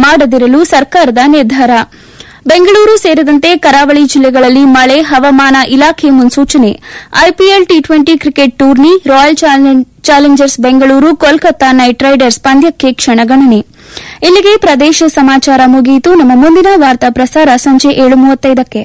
ಮಾಡದಿರಲು ಸರ್ಕಾರದ ನಿರ್ಧಾರ ಬೆಂಗಳೂರು ಸೇರಿದಂತೆ ಕರಾವಳಿ ಜಿಲ್ಲೆಗಳಲ್ಲಿ ಮಳೆ ಹವಾಮಾನ ಇಲಾಖೆ ಮುನ್ಸೂಚನೆ ಐಪಿಎಲ್ ಟಿ ಟ್ವೆಂಟಿ ಕ್ರಿಕೆಟ್ ಟೂರ್ನಿ royal challengers Bengaluru Kolkata knight riders ಪಂದ್ಯಕ್ಕೆ ಕ್ಷಣಗಣನೆ ಇಲ್ಲಿಗೆ ಪ್ರದೇಶ ಸಮಾಚಾರ ಮುಗಿಯಿತು ನಮ್ಮ ಮುಂದಿನ ವಾರ್ತಾ ಪ್ರಸಾರ ಸಂಜೆ ಏಳು ಮೂವತ್ತೈದಕ್ಕೆ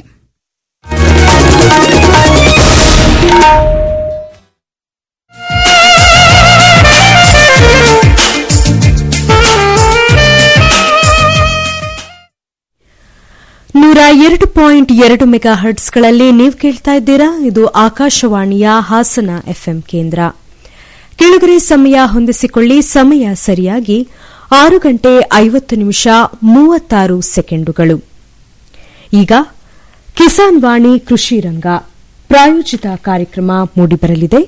ನೂರ ಎರಡು ಪಾಯಿಂಟ್ ಎರಡು ಮೆಗಾ ಹರ್ಟ್ಸ್ಗಳಲ್ಲಿ ನೀವು ಕೇಳ್ತಾ ಇದ್ದೀರಾ ಇದು ಆಕಾಶವಾಣಿಯ ಹಾಸನ ಎಫ್ಎಂ ಕೇಂದ್ರ ಕೆಳಗರೆ ಸಮಯ ಹೊಂದಿಸಿಕೊಳ್ಳಿ ಸಮಯ ಸರಿಯಾಗಿ ಆರು ಗಂಟೆ ಐವತ್ತು ನಿಮಿಷ ಮೂವತ್ತಾರು ಸೆಕೆಂಡುಗಳು ಈಗ ಕಿಸಾನ್ ವಾಣಿ ಕೃಷಿ ರಂಗ ಪ್ರಾಯೋಜಿತ ಕಾರ್ಯಕ್ರಮ ಮೂಡಿಬರಲಿದೆ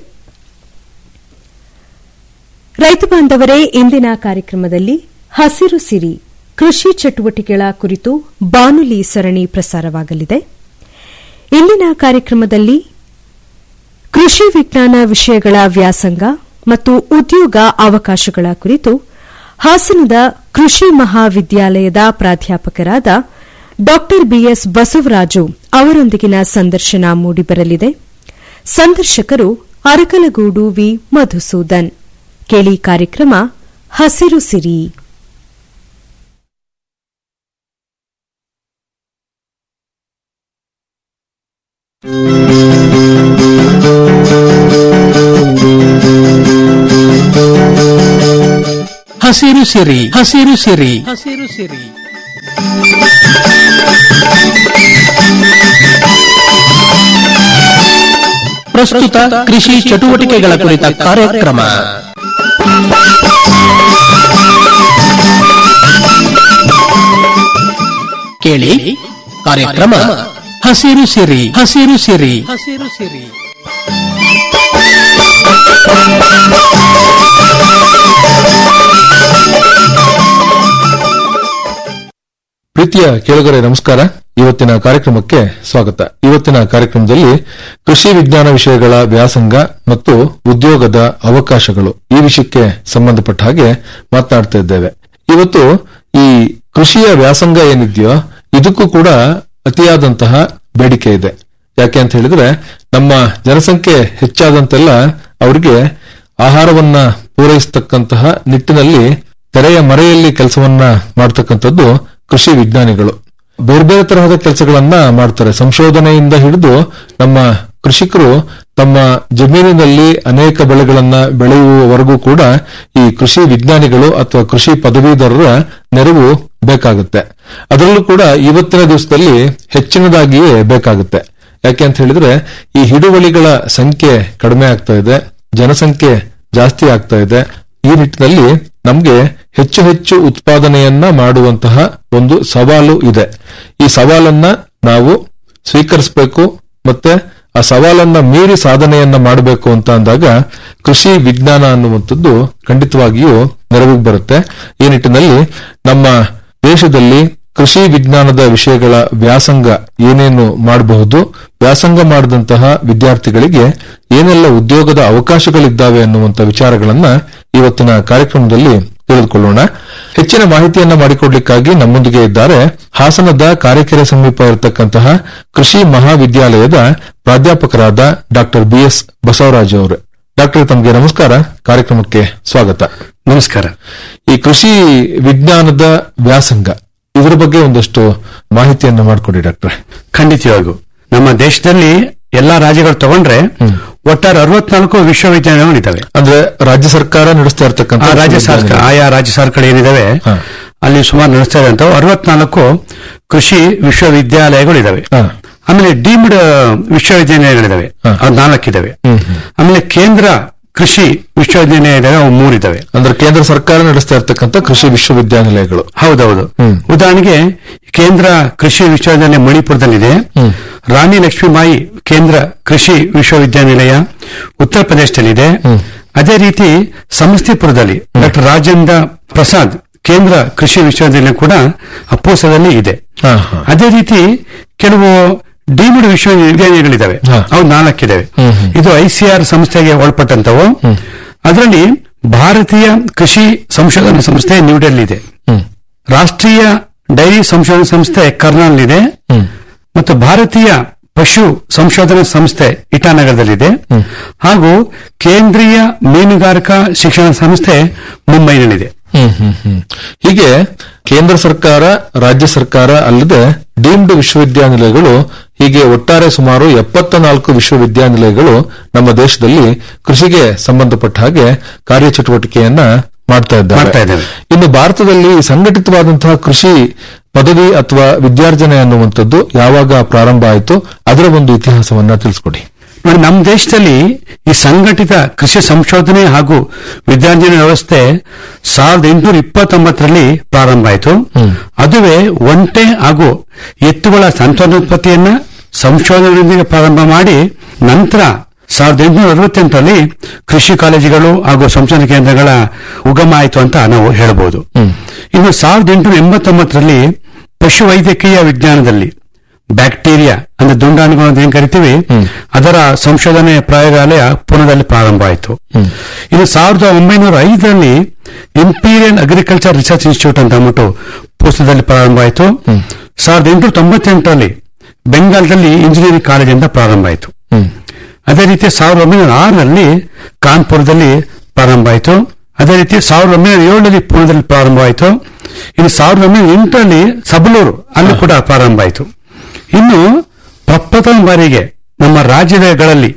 ರೈತ ಬಾಂಧವರೇ ಇಂದಿನ ಕಾರ್ಯಕ್ರಮದಲ್ಲಿ ಹಸಿರು ಸಿರಿ ಕೃಷಿ ಚಟುವಟಿಕೆಗಳ ಕುರಿತು ಬಾನುಲಿ ಸರಣಿ ಪ್ರಸಾರವಾಗಲಿದೆ ಇಂದಿನ ಕಾರ್ಯಕ್ರಮದಲ್ಲಿ ಕೃಷಿ ವಿಜ್ಞಾನ ವಿಷಯಗಳ ವ್ಯಾಸಂಗ ಮತ್ತು ಉದ್ಯೋಗ ಅವಕಾಶಗಳ ಕುರಿತು ಹಾಸನದ ಕೃಷಿ ಮಹಾವಿದ್ಯಾಲಯದ ಪ್ರಾಧ್ಯಾಪಕರಾದ ಡಾ ಬಿಎಸ್ ಬಸವರಾಜು ಅವರೊಂದಿಗಿನ ಸಂದರ್ಶನ ಮೂಡಿಬರಲಿದೆ ಸಂದರ್ಶಕರು ಅರಕಲಗೂಡು ವಿ ಮಧುಸೂದನ್ ಕೇಳಿ ಕಾರ್ಯಕ್ರಮ ಹಸಿರು ಸಿರಿ ಹಸಿರು ಸಿರಿ ಹಸಿರು ಸಿರಿ ಹಸಿರು ಸಿರಿ ಪ್ರಸ್ತುತ ಕೃಷಿ ಚಟುವಟಿಕೆಗಳ ಕುರಿತ ಕಾರ್ಯಕ್ರಮ ಕೇಳಿ ಕಾರ್ಯಕ್ರಮ ಹಸಿರು ಸಿರಿ ಹಸಿರು ಸಿರಿ ಹಸಿರು ಸಿರಿ ಪ್ರೀತಿಯ ಕೇಳುಗರೆ ನಮಸ್ಕಾರ ಇವತ್ತಿನ ಕಾರ್ಯಕ್ರಮಕ್ಕೆ ಸ್ವಾಗತ ಇವತ್ತಿನ ಕಾರ್ಯಕ್ರಮದಲ್ಲಿ ಕೃಷಿ ವಿಜ್ಞಾನ ವಿಷಯಗಳ ವ್ಯಾಸಂಗ ಮತ್ತು ಉದ್ಯೋಗದ ಅವಕಾಶಗಳು ಈ ವಿಷಯಕ್ಕೆ ಸಂಬಂಧಪಟ್ಟ ಹಾಗೆ ಮಾತನಾಡ್ತಾ ಇದ್ದೇವೆ ಇವತ್ತು ಈ ಕೃಷಿಯ ವ್ಯಾಸಂಗ ಏನಿದೆಯೋ ಇದಕ್ಕೂ ಕೂಡ ಅತಿಯಾದಂತಹ ಬೇಡಿಕೆ ಇದೆ ಯಾಕೆ ಅಂತ ಹೇಳಿದ್ರೆ ನಮ್ಮ ಜನಸಂಖ್ಯೆ ಹೆಚ್ಚಾದಂತೆಲ್ಲ ಅವರಿಗೆ ಆಹಾರವನ್ನ ಪೂರೈಸತಕ್ಕಂತಹ ನಿಟ್ಟಿನಲ್ಲಿ ತೆರೆಯ ಮರೆಯಲ್ಲಿ ಕೆಲಸವನ್ನ ಮಾಡತಕ್ಕಂಥದ್ದು ಕೃಷಿ ವಿಜ್ಞಾನಿಗಳು ಬೇರೆ ಬೇರೆ ತರಹದ ಕೆಲಸಗಳನ್ನ ಮಾಡ್ತಾರೆ ಸಂಶೋಧನೆಯಿಂದ ಹಿಡಿದು ನಮ್ಮ ಕೃಷಿಕರು ತಮ್ಮ ಜಮೀನಿನಲ್ಲಿ ಅನೇಕ ಬೆಳೆಗಳನ್ನ ಬೆಳೆಯುವವರೆಗೂ ಕೂಡ ಈ ಕೃಷಿ ವಿಜ್ಞಾನಿಗಳು ಅಥವಾ ಕೃಷಿ ಪದವೀಧರರ ನೆರವು ಬೇಕಾಗುತ್ತೆ ಅದರಲ್ಲೂ ಕೂಡ ಇವತ್ತಿನ ದಿವಸದಲ್ಲಿ ಹೆಚ್ಚಿನದಾಗಿಯೇ ಬೇಕಾಗುತ್ತೆ ಯಾಕೆ ಅಂತ ಹೇಳಿದ್ರೆ ಈ ಹಿಡುವಳಿಗಳ ಸಂಖ್ಯೆ ಕಡಿಮೆ ಆಗ್ತಾ ಇದೆ ಜನಸಂಖ್ಯೆ ಜಾಸ್ತಿ ಆಗ್ತಾ ಇದೆ ಈ ನಿಟ್ಟಿನಲ್ಲಿ ನಮಗೆ ಹೆಚ್ಚು ಹೆಚ್ಚು ಉತ್ಪಾದನೆಯನ್ನ ಮಾಡುವಂತಹ ಒಂದು ಸವಾಲು ಇದೆ ಈ ಸವಾಲನ್ನ ನಾವು ಸ್ವೀಕರಿಸಬೇಕು ಮತ್ತೆ ಆ ಸವಾಲನ್ನ ಮೀರಿ ಸಾಧನೆಯನ್ನ ಮಾಡಬೇಕು ಅಂತ ಅಂದಾಗ ಕೃಷಿ ವಿಜ್ಞಾನ ಅನ್ನುವಂಥದ್ದು ಖಂಡಿತವಾಗಿಯೂ ನೆರವಿಗೆ ಬರುತ್ತೆ ಈ ನಿಟ್ಟಿನಲ್ಲಿ ನಮ್ಮ ದೇಶದಲ್ಲಿ ಕೃಷಿ ವಿಜ್ಞಾನದ ವಿಷಯಗಳ ವ್ಯಾಸಂಗ ಏನೇನು ಮಾಡಬಹುದು ವ್ಯಾಸಂಗ ಮಾಡಿದಂತಹ ವಿದ್ಯಾರ್ಥಿಗಳಿಗೆ ಏನೆಲ್ಲ ಉದ್ಯೋಗದ ಅವಕಾಶಗಳಿದ್ದಾವೆ ಅನ್ನುವಂಥ ವಿಚಾರಗಳನ್ನ ಇವತ್ತಿನ ಕಾರ್ಯಕ್ರಮದಲ್ಲಿ ತಿಳಿದುಕೊಳ್ಳೋಣ ಹೆಚ್ಚಿನ ಮಾಹಿತಿಯನ್ನ ಮಾಡಿಕೊಡ್ಲಿಕ್ಕಾಗಿ ನಮ್ಮೊಂದಿಗೆ ಇದ್ದಾರೆ ಹಾಸನದ ಕಾರೆಕೆರೆ ಸಮೀಪ ಇರತಕ್ಕಂತಹ ಕೃಷಿ ಮಹಾವಿದ್ಯಾಲಯದ ಪ್ರಾಧ್ಯಾಪಕರಾದ ಡಾಕ್ಟರ್ ಬಿಎಸ್ ಬಸವರಾಜ್ ಅವರು ಡಾಕ್ಟರ್ ತಮಗೆ ನಮಸ್ಕಾರ ಕಾರ್ಯಕ್ರಮಕ್ಕೆ ಸ್ವಾಗತ ನಮಸ್ಕಾರ ಈ ಕೃಷಿ ವಿಜ್ಞಾನದ ವ್ಯಾಸಂಗ ಇದರ ಬಗ್ಗೆ ಒಂದಷ್ಟು ಮಾಹಿತಿಯನ್ನ ಮಾಡಿಕೊಡಿ ಡಾಕ್ಟ್ರೆ ಖಂಡಿತವಾಗೂ ನಮ್ಮ ದೇಶದಲ್ಲಿ ಎಲ್ಲಾ ರಾಜ್ಯಗಳು ತಗೊಂಡ್ರೆ ಒಟ್ಟಾರೆ ಅರವತ್ನಾಲ್ಕು ವಿಶ್ವವಿದ್ಯಾಲಯಗಳಿದ್ದಾವೆ ಅಂದ್ರೆ ರಾಜ್ಯ ಸರ್ಕಾರ ನಡೆಸ್ತಾ ಇರತಕ್ಕಂಥ ಆ ರಾಜ್ಯ ಸರ್ಕಾರ ಆಯಾ ರಾಜ್ಯ ಸರ್ಕಾರ ಏನಿದಾವೆ ಹಾ. ಅಲ್ಲಿ ಸುಮಾರು ನಡೆಸ್ತಾ ಇರುವಂತ ಅರವತ್ನಾಲ್ಕು ಕೃಷಿ ವಿಶ್ವವಿದ್ಯಾಲಯಗಳಿದಾವೆ ಹಾ. ಆಮೇಲೆ ಡೀಮ್ಡ್ ವಿಶ್ವವಿದ್ಯಾಲಯಗಳಿದಾವೆ ಹಾ. ಅದು ನಾಲ್ಕಿದಾವೆ ಹ್ಮ್, ಹ್ಮ್. ಆಮೇಲೆ ಕೇಂದ್ರ ಕೃಷಿ ವಿಶ್ವವಿದ್ಯಾಲಯ ಇದಾವೆ ಅವು ಮೂರಿದಾವೆ ಅಂದ್ರೆ ಕೇಂದ್ರ ಸರ್ಕಾರ ನಡೆಸ್ತಾ ಇರತಕ್ಕಂಥ ಕೃಷಿ ವಿಶ್ವವಿದ್ಯಾನಿಲಯಗಳು ಹೌದೌದು ಹ್ಮ್. ಉದಾಹರಣೆಗೆ ಕೇಂದ್ರ ಕೃಷಿ ವಿಶ್ವವಿದ್ಯಾಲಯ ಮಣಿಪುರದಲ್ಲಿದೆ ಹ್ಮ್. ರಾಣಿ ಲಕ್ಷ್ಮೀಬಾಯಿ ಕೇಂದ್ರ ಕೃಷಿ ವಿಶ್ವವಿದ್ಯಾನಿಲಯ ಉತ್ತರ ಪ್ರದೇಶದಲ್ಲಿದೆ ಅದೇ ರೀತಿ ಸಮಸ್ತಿಪುರದಲ್ಲಿ ಡಾಕ್ಟರ್ ರಾಜೇಂದ್ರ ಪ್ರಸಾದ್ ಕೇಂದ್ರ ಕೃಷಿ ವಿಶ್ವವಿದ್ಯಾಲಯ ಕೂಡ ಅಪ್ಪೋಸದಲ್ಲಿ ಇದೆ ಹಾ, ಹಾ. ಅದೇ ರೀತಿ ಕೆಲವು ಡೀಮ್ಡ್ ವಿಶ್ವವಿದ್ಯಾಲಯಗಳಿದ್ದಾವೆ ಹಾ. ಅವು ನಾಲ್ಕಿದ್ದಾವೆ ಹ್ಮ್, ಹ್ಮ್. ಇದು ಐಸಿಆರ್ ಸಂಸ್ಥೆಗೆ ಒಳಪಟ್ಟಂತವು ಅದರಲ್ಲಿ ಭಾರತೀಯ ಕೃಷಿ ಸಂಶೋಧನಾ ಸಂಸ್ಥೆ ನ್ಯೂಡೆಲ್ಲಿ ಇದೆ ಹ್ಮ್. ರಾಷ್ಟ್ರೀಯ ಡೈರಿ ಸಂಶೋಧನಾ ಸಂಸ್ಥೆ ಕರ್ನಾಲ್ ಇದೆ ಮತ್ತು ಭಾರತೀಯ ಪಶು ಸಂಶೋಧನಾ ಸಂಸ್ಥೆ ಇಟಾನಗರದಲ್ಲಿದೆ ಹಾಗೂ ಕೇಂದ್ರೀಯ ಮೀನುಗಾರಿಕಾ ಶಿಕ್ಷಣ ಸಂಸ್ಥೆ ಮುಂಬೈನಲ್ಲಿದೆ ಹ್ಮ್ ಹ್ಮ್ ಹ್ಮ್ ಹೀಗೆ ಕೇಂದ್ರ ಸರ್ಕಾರ ರಾಜ್ಯ ಸರ್ಕಾರ ಅಲ್ಲದೆ ಡೀಮ್ಡ್ ವಿಶ್ವವಿದ್ಯಾನಿಲಯಗಳು ಹೀಗೆ ಒಟ್ಟಾರೆ ಸುಮಾರು ಎಪ್ಪತ್ತ ನಾಲ್ಕು ವಿಶ್ವವಿದ್ಯಾನಿಲಯಗಳು ನಮ್ಮ ದೇಶದಲ್ಲಿ ಕೃಷಿಗೆ ಸಂಬಂಧಪಟ್ಟ ಹಾಗೆ ಕಾರ್ಯಚಟುವಟಿಕೆಯನ್ನ ಮಾಡ್ತಾ ಮಾಡ್ತಾ ಇದ್ದಾರೆ ಇದ್ದಾವೆ. ಇನ್ನು ಭಾರತದಲ್ಲಿ ಸಂಘಟಿತವಾದಂತಹ ಕೃಷಿ ಪದವಿ ಅಥವಾ ವಿದ್ಯಾರ್ಜನೆ ಅನ್ನುವಂಥದ್ದು ಯಾವಾಗ ಪ್ರಾರಂಭ ಆಯಿತು ಅದರ ಒಂದು ಇತಿಹಾಸವನ್ನ ತಿಳಿಸ್ಕೊಡಿ ನೋಡಿ ನಮ್ಮ ದೇಶದಲ್ಲಿ ಈ ಸಂಘಟಿತ ಕೃಷಿ ಸಂಶೋಧನೆ ಹಾಗೂ ವಿದ್ಯಾರ್ಜನೆ ವ್ಯವಸ್ಥೆ ಸಾವಿರದ ಎಂಟುನೂರ ಇಪ್ಪತ್ತೊಂಬತ್ತರಲ್ಲಿ ಪ್ರಾರಂಭ ಆಯಿತು ಅದುವೇ ಒಂಟೆ ಹಾಗೂ ಎತ್ತುಗಳ ಸಂತಾನೋತ್ಪತ್ತಿಯನ್ನ ಸಂಶೋಧನೆಯೊಂದಿಗೆ ಪ್ರಾರಂಭ ಮಾಡಿ ನಂತರ ಸಾವಿರದ ಎಂಟುನೂರ ಅರವತ್ತೆಂಟರಲ್ಲಿ ಕೃಷಿ ಕಾಲೇಜುಗಳು ಹಾಗೂ ಸಂಶೋಧನಾ ಕೇಂದ್ರಗಳ ಉಗಮ ಆಯಿತು ಅಂತ ನಾವು ಹೇಳಬಹುದು ಇನ್ನು ಸಾವಿರದ ಎಂಟುನೂರ ಎಂಬತ್ತೊಂಬತ್ತರಲ್ಲಿ ಪಶುವೈದ್ಯಕೀಯ ವಿಜ್ಞಾನದಲ್ಲಿ ಬ್ಯಾಕ್ಟೀರಿಯಾ ಅಂದ್ರೆ ದುಂಡಾಣುಗಳು ಅಂತ ಏನ್ ಕರಿತೀವಿ ಅದರ ಸಂಶೋಧನೆ ಪ್ರಯೋಗಾಲಯ ಪುಣೆದಲ್ಲಿ ಪ್ರಾರಂಭ ಆಯಿತು ಇನ್ನು ಸಾವಿರದ ಒಂಬೈನೂರ ಐದರಲ್ಲಿ ಇಂಪೀರಿಯಲ್ ಅಗ್ರಿಕಲ್ಚರ್ ರಿಸರ್ಚ್ ಇನ್ಸ್ಟಿಟ್ಯೂಟ್ ಅಂತ ಅಂದ್ಬಿಟ್ಟು ಪುಸ್ತಕದಲ್ಲಿ ಪ್ರಾರಂಭ ಆಯಿತು ಸಾವಿರದ ಎಂಟುನೂರ ತೊಂಬತ್ತೆಂಟರಲ್ಲಿ ಬೆಂಗಾಲದಲ್ಲಿ ಇಂಜಿನಿಯರಿಂಗ್ ಕಾಲೇಜ್ ಅಂತ ಪ್ರಾರಂಭ ಆಯಿತು ಅದೇ ರೀತಿ ಸಾವಿರದ ಒಂಬೈನೂರ ಆರರಲ್ಲಿ ಕಾನ್ಪುರದಲ್ಲಿ ಪ್ರಾರಂಭ ಆಯಿತು ಅದೇ ರೀತಿ ಸಾವಿರದ ಒಂಬೈನೂರ ಏಳರಲ್ಲಿ ಪುಣೆದಲ್ಲಿ ಪ್ರಾರಂಭ ಆಯಿತು ಇನ್ನು ಸಾವಿರದ ಒಂಬೈನೂರ ಎಂಟರಲ್ಲಿ ಸಬಲೂರು ಅಲ್ಲಿ ಕೂಡ ಪ್ರಾರಂಭ ಆಯಿತು ಇನ್ನು ಪ್ರಪ್ರಥಮ ಬಾರಿಗೆ ನಮ್ಮ ರಾಜ್ಯಗಳಲ್ಲಿ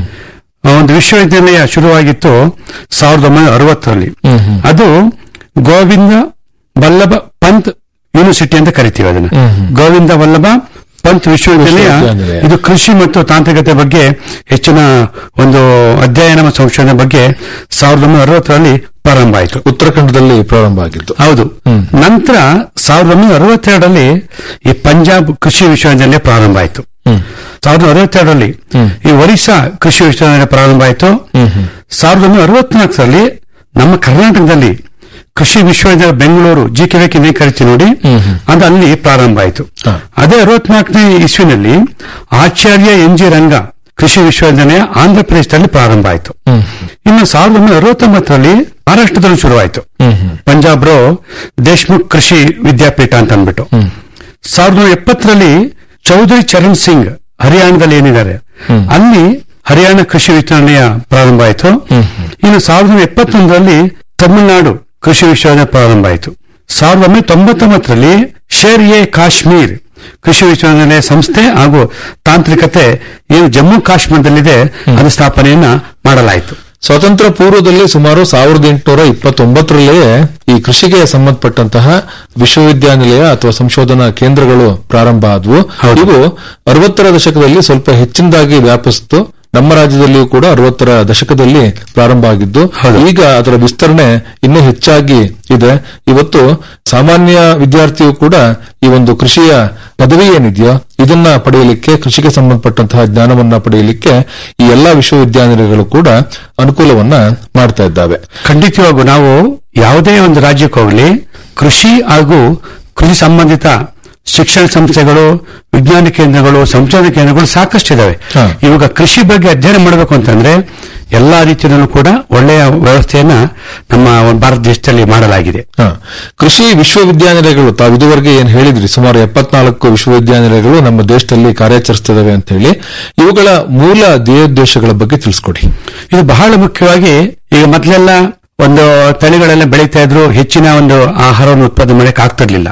ಒಂದು ವಿಶ್ವವಿದ್ಯಾಲಯ ಶುರುವಾಗಿತ್ತು ಸಾವಿರದ ಒಂಬೈನೂರ ಅರವತ್ತರಲ್ಲಿ ಅದು ಗೋವಿಂದ ವಲ್ಲಭ ಪಂತ್ ಯೂನಿವರ್ಸಿಟಿ ಅಂತ ಕರಿತೀವಿ ಅದನ್ನ ಗೋವಿಂದ ವಲ್ಲಭ ಪಂತ್ ವಿಶ್ವವಿದ್ಯಾಲಯ ವಿಶ್ವವಿದ್ಯಾನಿಲಯ. ಇದು ಕೃಷಿ ಮತ್ತು ತಾಂತ್ರಿಕತೆ ಬಗ್ಗೆ ಹೆಚ್ಚಿನ ಒಂದು ಅಧ್ಯಯನ ಮತ್ತು ಸಂಶೋಧನೆ ಬಗ್ಗೆ ಸಾವಿರದ ಒಂಬೈನೂರ ಅರವತ್ತರಲ್ಲಿ ಪ್ರಾರಂಭ ಆಯಿತು ಉತ್ತರಾಖಂಡದಲ್ಲಿ ಪ್ರಾರಂಭ ಆಗಿತ್ತು ಹೌದು ನಂತರ ಸಾವಿರದ ಒಂಬೈನೂರ ಅರವತ್ತೆರಡರಲ್ಲಿ ಈ ಪಂಜಾಬ್ ಕೃಷಿ ವಿಶ್ವವಿದ್ಯಾಲಯ ಪ್ರಾರಂಭ ಆಯಿತು ಸಾವಿರದ ಅರವತ್ತೆರಡರಲ್ಲಿ ಈ ಒರಿಸ್ಸಾ ಕೃಷಿ ವಿಶ್ವವಿದ್ಯಾಲಯ ಪ್ರಾರಂಭ ಆಯಿತು ಸಾವಿರದ ಒಂಬೈನೂರ ಅರವತ್ನಾಲ್ಕರಲ್ಲಿ ನಮ್ಮ ಕರ್ನಾಟಕದಲ್ಲಿ ಕೃಷಿ ವಿಶ್ವವಿದ್ಯಾಲಯ ಬೆಂಗಳೂರು ಜಿ ಕೆ ವೇಕಿ ಕರಿತೀವಿ ನೋಡಿ ಅದು ಅಲ್ಲಿ ಪ್ರಾರಂಭ ಆಯಿತು ಹಾ. ಅದೇ ಅರವತ್ನಾಲ್ಕನೇ ಇಸ್ವಿನಲ್ಲಿ ಆಚಾರ್ಯ ಎನ್ ಜಿ ರಂಗ ಕೃಷಿ ವಿಶ್ವವಿದ್ಯಾಲಯ ಆಂಧ್ರ ಪ್ರದೇಶದಲ್ಲಿ ಪ್ರಾರಂಭ ಆಯಿತು ಇನ್ನು ಸಾವಿರದ ಒಂಬೈನೂರ ಅರವತ್ತೊಂಬತ್ತರಲ್ಲಿ ಮಹಾರಾಷ್ಟ್ರದಲ್ಲಿ ಶುರುವಾಯಿತು ಪಂಜಾಬ್ ರೋ ದೇಶ್ಮುಖ್ ಕೃಷಿ ವಿದ್ಯಾಪೀಠ ಅಂತ ಅಂದ್ಬಿಟ್ಟು ಸಾವಿರದ ಒಂಬೈನೂರ ಎಪ್ಪತ್ತರಲ್ಲಿ ಚೌಧರಿ ಚರಣ್ ಸಿಂಗ್ ಹರಿಯಾಣದಲ್ಲಿ ಏನಿದ್ದಾರೆ ಅಲ್ಲಿ ಹರಿಯಾಣ ಕೃಷಿ ವಿಶ್ವವಿದ್ಯಾಲಯ ಪ್ರಾರಂಭ ಆಯಿತು ಇನ್ನು ಸಾವಿರದ ಒಂಬೈನೂರ ಎಪ್ಪತ್ತೊಂದರಲ್ಲಿ ತಮಿಳುನಾಡು ಕೃಷಿ ವಿಶ್ವವಿದ್ಯಾಲಯ ಪ್ರಾರಂಭ ಆಯಿತು ಸಾವಿರದ ಒಂಬೈನೂರ ತೊಂಬತ್ತೊಂಬತ್ತರಲ್ಲಿ ಶೇರ್ ಎ ಕಾಶ್ಮೀರ್ ಕೃಷಿ ವಿಶ್ವವಿದ್ಯಾಲಯ ಸಂಸ್ಥೆ ಹಾಗೂ ತಾಂತ್ರಿಕತೆ ಏನು ಜಮ್ಮು ಕಾಶ್ಮೀರದಲ್ಲಿದೆ ಅದು ಸ್ಥಾಪನೆಯನ್ನ ಮಾಡಲಾಯಿತು ಸ್ವಾತಂತ್ರ್ಯ ಪೂರ್ವದಲ್ಲಿ ಸುಮಾರು ಸಾವಿರದ ಎಂಟುನೂರ ಇಪ್ಪತ್ತೊಂಬತ್ತರಲ್ಲೇ ಈ ಕೃಷಿಗೆ ಸಂಬಂಧಪಟ್ಟಂತಹ ವಿಶ್ವವಿದ್ಯಾನಿಲಯ ಅಥವಾ ಸಂಶೋಧನಾ ಕೇಂದ್ರಗಳು ಪ್ರಾರಂಭ ಆದವು ಹೌದು. ಇವು ಅರವತ್ತರ ದಶಕದಲ್ಲಿ ಸ್ವಲ್ಪ ಹೆಚ್ಚಿನದಾಗಿ ವ್ಯಾಪಿಸಿತು ನಮ್ಮ ರಾಜ್ಯದಲ್ಲಿಯೂ ಕೂಡ ಅರವತ್ತರ ದಶಕದಲ್ಲಿ ಪ್ರಾರಂಭ ಆಗಿದ್ದು ಹೌದು. ಈಗ ಅದರ ವಿಸ್ತರಣೆ ಇನ್ನೂ ಹೆಚ್ಚಾಗಿ ಇದೆ ಇವತ್ತು ಸಾಮಾನ್ಯ ವಿದ್ಯಾರ್ಥಿಯು ಕೂಡ ಈ ಒಂದು ಕೃಷಿಯ ಪದವಿ ಏನಿದೆಯೋ ಇದನ್ನ ಪಡೆಯಲಿಕ್ಕೆ ಕೃಷಿಗೆ ಸಂಬಂಧಪಟ್ಟಂತಹ ಜ್ಞಾನವನ್ನ ಪಡೆಯಲಿಕ್ಕೆ ಈ ಎಲ್ಲಾ ವಿಶ್ವವಿದ್ಯಾನಿಲಯಗಳು ಕೂಡ ಅನುಕೂಲವನ್ನ ಮಾಡ್ತಾ ಇದ್ದಾವೆ ಖಂಡಿತವಾಗೂ ನಾವು ಯಾವುದೇ ಒಂದು ರಾಜ್ಯಕ್ಕೆ ಹೋಗಲಿ ಕೃಷಿ ಹಾಗೂ ಕೃಷಿ ಸಂಬಂಧಿತ ಶಿಕ್ಷಣ ಸಂಸ್ಥೆಗಳು ವಿಜ್ಞಾನ ಕೇಂದ್ರಗಳು ಸಂಶೋಧನಾ ಕೇಂದ್ರಗಳು ಸಾಕಷ್ಟಿದಾವೆ ಹಾ. ಇವಾಗ ಕೃಷಿ ಬಗ್ಗೆ ಅಧ್ಯಯನ ಮಾಡಬೇಕು ಅಂತಂದ್ರೆ ಎಲ್ಲಾ ರೀತಿಯಲ್ಲೂ ಕೂಡ ಒಳ್ಳೆಯ ವ್ಯವಸ್ಥೆಯನ್ನ ನಮ್ಮ ಒಂದು ಭಾರತ ದೇಶದಲ್ಲಿ ಮಾಡಲಾಗಿದೆ ಹ. ಕೃಷಿ ವಿಶ್ವವಿದ್ಯಾನಿಲಯಗಳು ತಾವು ಇದುವರೆಗೆ ಏನ್ ಹೇಳಿದ್ರಿ ಸುಮಾರು ಎಪ್ಪತ್ನಾಲ್ಕು ವಿಶ್ವವಿದ್ಯಾನಿಲಯಗಳು ನಮ್ಮ ದೇಶದಲ್ಲಿ ಕಾರ್ಯಾಚರಿಸುತ್ತವೆ ಅಂತ ಹೇಳಿ ಇವುಗಳ ಮೂಲ ಧ್ಯೇಯೋದ್ದೇಶಗಳ ಬಗ್ಗೆ ತಿಳಿಸ್ಕೊಡಿ ಇದು ಬಹಳ ಮುಖ್ಯವಾಗಿ ಈಗ ಮೊದಲೆಲ್ಲ ಒಂದು ತಳಿಗಳೆಲ್ಲ ಬೆಳೀತಾ ಇದ್ರು ಹೆಚ್ಚಿನ ಒಂದು ಆಹಾರವನ್ನು ಉತ್ಪಾದನೆ ಮಾಡಕ್ಕೆ ಆಗ್ತಿರ್ಲಿಲ್ಲ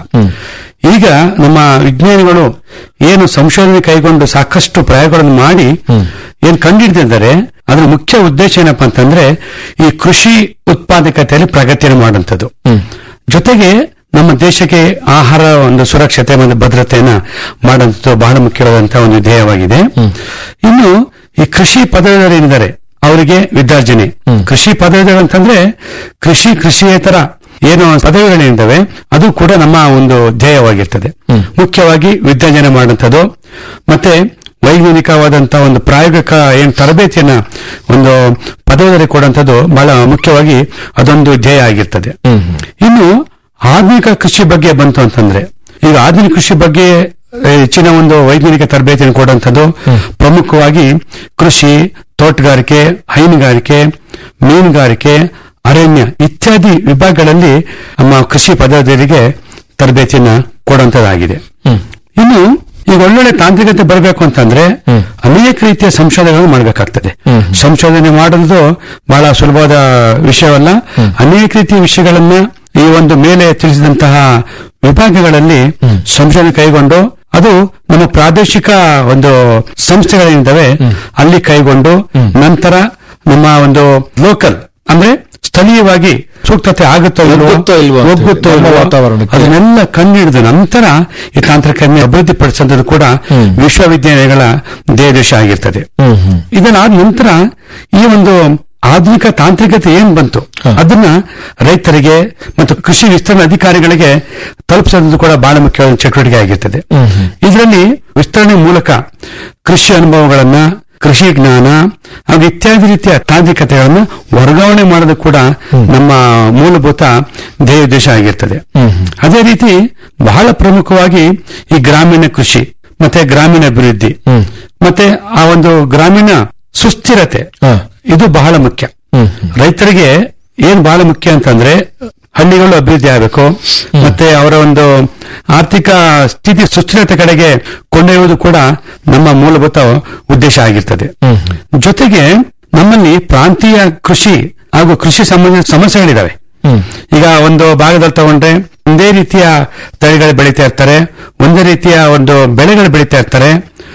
ಈಗ ನಮ್ಮ ವಿಜ್ಞಾನಿಗಳು ಏನು ಸಂಶೋಧನೆ ಕೈಗೊಂಡು ಸಾಕಷ್ಟು ಪ್ರಯೋಗಗಳನ್ನು ಮಾಡಿ ಏನ್ ಕಂಡುಹಿಡಿದಿದ್ದಾರೆ ಅದರ ಮುಖ್ಯ ಉದ್ದೇಶ ಏನಪ್ಪಾ ಅಂತಂದ್ರೆ ಈ ಕೃಷಿ ಉತ್ಪಾದಕತೆಯಲ್ಲಿ ಪ್ರಗತಿಯನ್ನು ಮಾಡುವಂಥದ್ದು ಜೊತೆಗೆ ನಮ್ಮ ದೇಶಕ್ಕೆ ಆಹಾರ ಒಂದು ಸುರಕ್ಷತೆ ಮತ್ತು ಭದ್ರತೆಯನ್ನ ಮಾಡುವಂಥದ್ದು ಬಹಳ ಮುಖ್ಯವಾದಂತಹ ಒಂದು ಧ್ಯೇಯವಾಗಿದೆ ಇನ್ನು ಈ ಕೃಷಿ ಪದವೀಧರೇನಿದ್ದಾರೆ ಅವರಿಗೆ ವಿದ್ಯಾರ್ಜನೆ ಕೃಷಿ ಪದವೀಧರ ಅಂತಂದ್ರೆ ಕೃಷಿ ಕೃಷಿಯೇತರ ಏನು ಪದವಿಗಳೇನಿದ್ದಾವೆ ಅದು ಕೂಡ ನಮ್ಮ ಒಂದು ಧ್ಯೇಯವಾಗಿರ್ತದೆ ಮುಖ್ಯವಾಗಿ ವಿದ್ಯಾರ್ಜನೆ ಮಾಡುವಂಥದ್ದು ಮತ್ತೆ ವೈಜ್ಞಾನಿಕವಾದಂತಹ ಒಂದು ಪ್ರಾಯೋಗಿಕ ಏನು ತರಬೇತಿಯನ್ನ ಒಂದು ಪದವೀಧರೆ ಕೊಡುವಂಥದ್ದು ಬಹಳ ಮುಖ್ಯವಾಗಿ ಅದೊಂದು ಧ್ಯೇಯ ಆಗಿರ್ತದೆ ಇನ್ನು ಆಧುನಿಕ ಕೃಷಿ ಬಗ್ಗೆ ಬಂತು ಅಂತಂದ್ರೆ ಈಗ ಆಧುನಿಕ ಕೃಷಿ ಬಗ್ಗೆ ಆ, ಹೆಚ್ಚಿನ ಒಂದು ವೈಜ್ಞಾನಿಕ ತರಬೇತಿಯನ್ನು ಕೊಡುವಂಥದ್ದು ಪ್ರಮುಖವಾಗಿ ಕೃಷಿ ತೋಟಗಾರಿಕೆ ಹೈನುಗಾರಿಕೆ ಮೀನುಗಾರಿಕೆ ಅರಣ್ಯ ಇತ್ಯಾದಿ ವಿಭಾಗಗಳಲ್ಲಿ ನಮ್ಮ ಕೃಷಿ ಪದವೀಧರಿಗೆ ತರಬೇತಿಯನ್ನ ಕೊಡುವಂತದ್ದಾಗಿದೆ ಇನ್ನು ಈಗ ಒಳ್ಳೊಳ್ಳೆ ತಾಂತ್ರಿಕತೆ ಬರಬೇಕು ಅಂತಂದ್ರೆ ಅನೇಕ ರೀತಿಯ ಸಂಶೋಧನೆಗಳನ್ನು ಮಾಡಬೇಕಾಗ್ತದೆ ಸಂಶೋಧನೆ ಮಾಡೋದು ಬಹಳ ಸುಲಭವಾದ ವಿಷಯವಲ್ಲ ಅನೇಕ ರೀತಿಯ ವಿಷಯಗಳನ್ನ ಈ ಒಂದು ಮೇಲೆ ತಿಳಿಸಿದಂತಹ ವಿಭಾಗಗಳಲ್ಲಿ ಸಂಶೋಧನೆ ಕೈಗೊಂಡು ಅದು ನಮ್ಮ ಪ್ರಾದೇಶಿಕ ಒಂದು ಸಂಸ್ಥೆಗಳೇನಿದ್ದಾವೆ ಅಲ್ಲಿ ಕೈಗೊಂಡು ನಂತರ ನಮ್ಮ ಒಂದು ಲೋಕಲ್ ಅಂದ್ರೆ ಸ್ಥಳೀಯವಾಗಿ ಸೂಕ್ತತೆ ಆಗುತ್ತೋ ಇಲ್ವೋ, ಒಗ್ಗುತ್ತೋ ಇಲ್ವೋ ಅಂತ ಹೇಳಿ, ಒಗ್ಗುತ್ತೋ ನಮ್ಮ ಇಲ್ವೋ, ವಾತಾವರಣಕ್ಕೆ. ಅದನ್ನೆಲ್ಲ ಕಂಡುಹಿಡಿದ ನಂತರ ಈ ತಾಂತ್ರಿಕತೆ ಅಭಿವೃದ್ಧಿ ಪಡಿಸೋದು ಕೂಡ ವಿಶ್ವವಿದ್ಯಾಲಯಗಳ ಧ್ಯೇಯೋದ್ದೇಶ ಆಗಿರ್ತದೆ ಇದನ್ನಾದ ನಂತರ ಈ ಒಂದು ಆಧುನಿಕ ತಾಂತ್ರಿಕತೆ ಏನ್ ಬಂತು ಅದನ್ನ ರೈತರಿಗೆ ಮತ್ತು ಕೃಷಿ ವಿಸ್ತರಣಾ ಅಧಿಕಾರಿಗಳಿಗೆ ತಲುಪಿಸೋದು ಕೂಡ ಬಹಳ ಮುಖ್ಯವಾದ ಚಟುವಟಿಕೆ ಆಗಿರ್ತದೆ ಇದರಲ್ಲಿ ವಿಸ್ತರಣೆ ಮೂಲಕ ಕೃಷಿ ಅನುಭವಗಳನ್ನ ಕೃಷಿ ಜ್ಞಾನ ಹಾಗೂ ಇತ್ಯಾದಿ ರೀತಿಯ ತಾಂತ್ರಿಕತೆಗಳನ್ನು ವರ್ಗಾವಣೆ ಮಾಡೋದು ಕೂಡ ನಮ್ಮ ಮೂಲಭೂತ ಧ್ಯೇಯೋದ್ದೇಶ ಆಗಿರ್ತದೆ ಅದೇ ರೀತಿ ಬಹಳ ಪ್ರಮುಖವಾಗಿ ಈ ಗ್ರಾಮೀಣ ಕೃಷಿ ಮತ್ತೆ ಗ್ರಾಮೀಣ ಅಭಿವೃದ್ಧಿ ಮತ್ತೆ ಆ ಒಂದು ಗ್ರಾಮೀಣ ಸುಸ್ಥಿರತೆ ಹ. ಇದು ಬಹಳ ಮುಖ್ಯ ರೈತರಿಗೆ ಏನ್ ಬಹಳ ಮುಖ್ಯ ಅಂತಂದ್ರೆ ಹಳ್ಳಿಗಳು ಅಭಿವೃದ್ಧಿ ಆಗಬೇಕು ಮತ್ತೆ ಅವರ ಒಂದು ಆರ್ಥಿಕ ಸ್ಥಿತಿ ಸುಸ್ಥಿರತೆ ಕಡೆಗೆ ಕೊಂಡೊಯ್ಯುವುದು ಕೂಡ ನಮ್ಮ ಮೂಲಭೂತ ಉದ್ದೇಶ ಆಗಿರ್ತದೆ ಜೊತೆಗೆ ನಮ್ಮಲ್ಲಿ ಪ್ರಾಂತೀಯ ಕೃಷಿ ಹಾಗೂ ಕೃಷಿ ಸಂಬಂಧಿತ ಸಮಸ್ಯೆಗಳಿದಾವೆ ಈಗ ಒಂದು ಭಾಗದಲ್ಲಿ ತಗೊಂಡ್ರೆ ಒಂದೇ ರೀತಿಯ ತಳಿಗಳು ಬೆಳೀತಾ ಇರ್ತಾರೆ ಒಂದೇ ರೀತಿಯ ಒಂದು ಬೆಳೆಗಳು ಬೆಳೀತಾ ಇರ್ತಾರೆ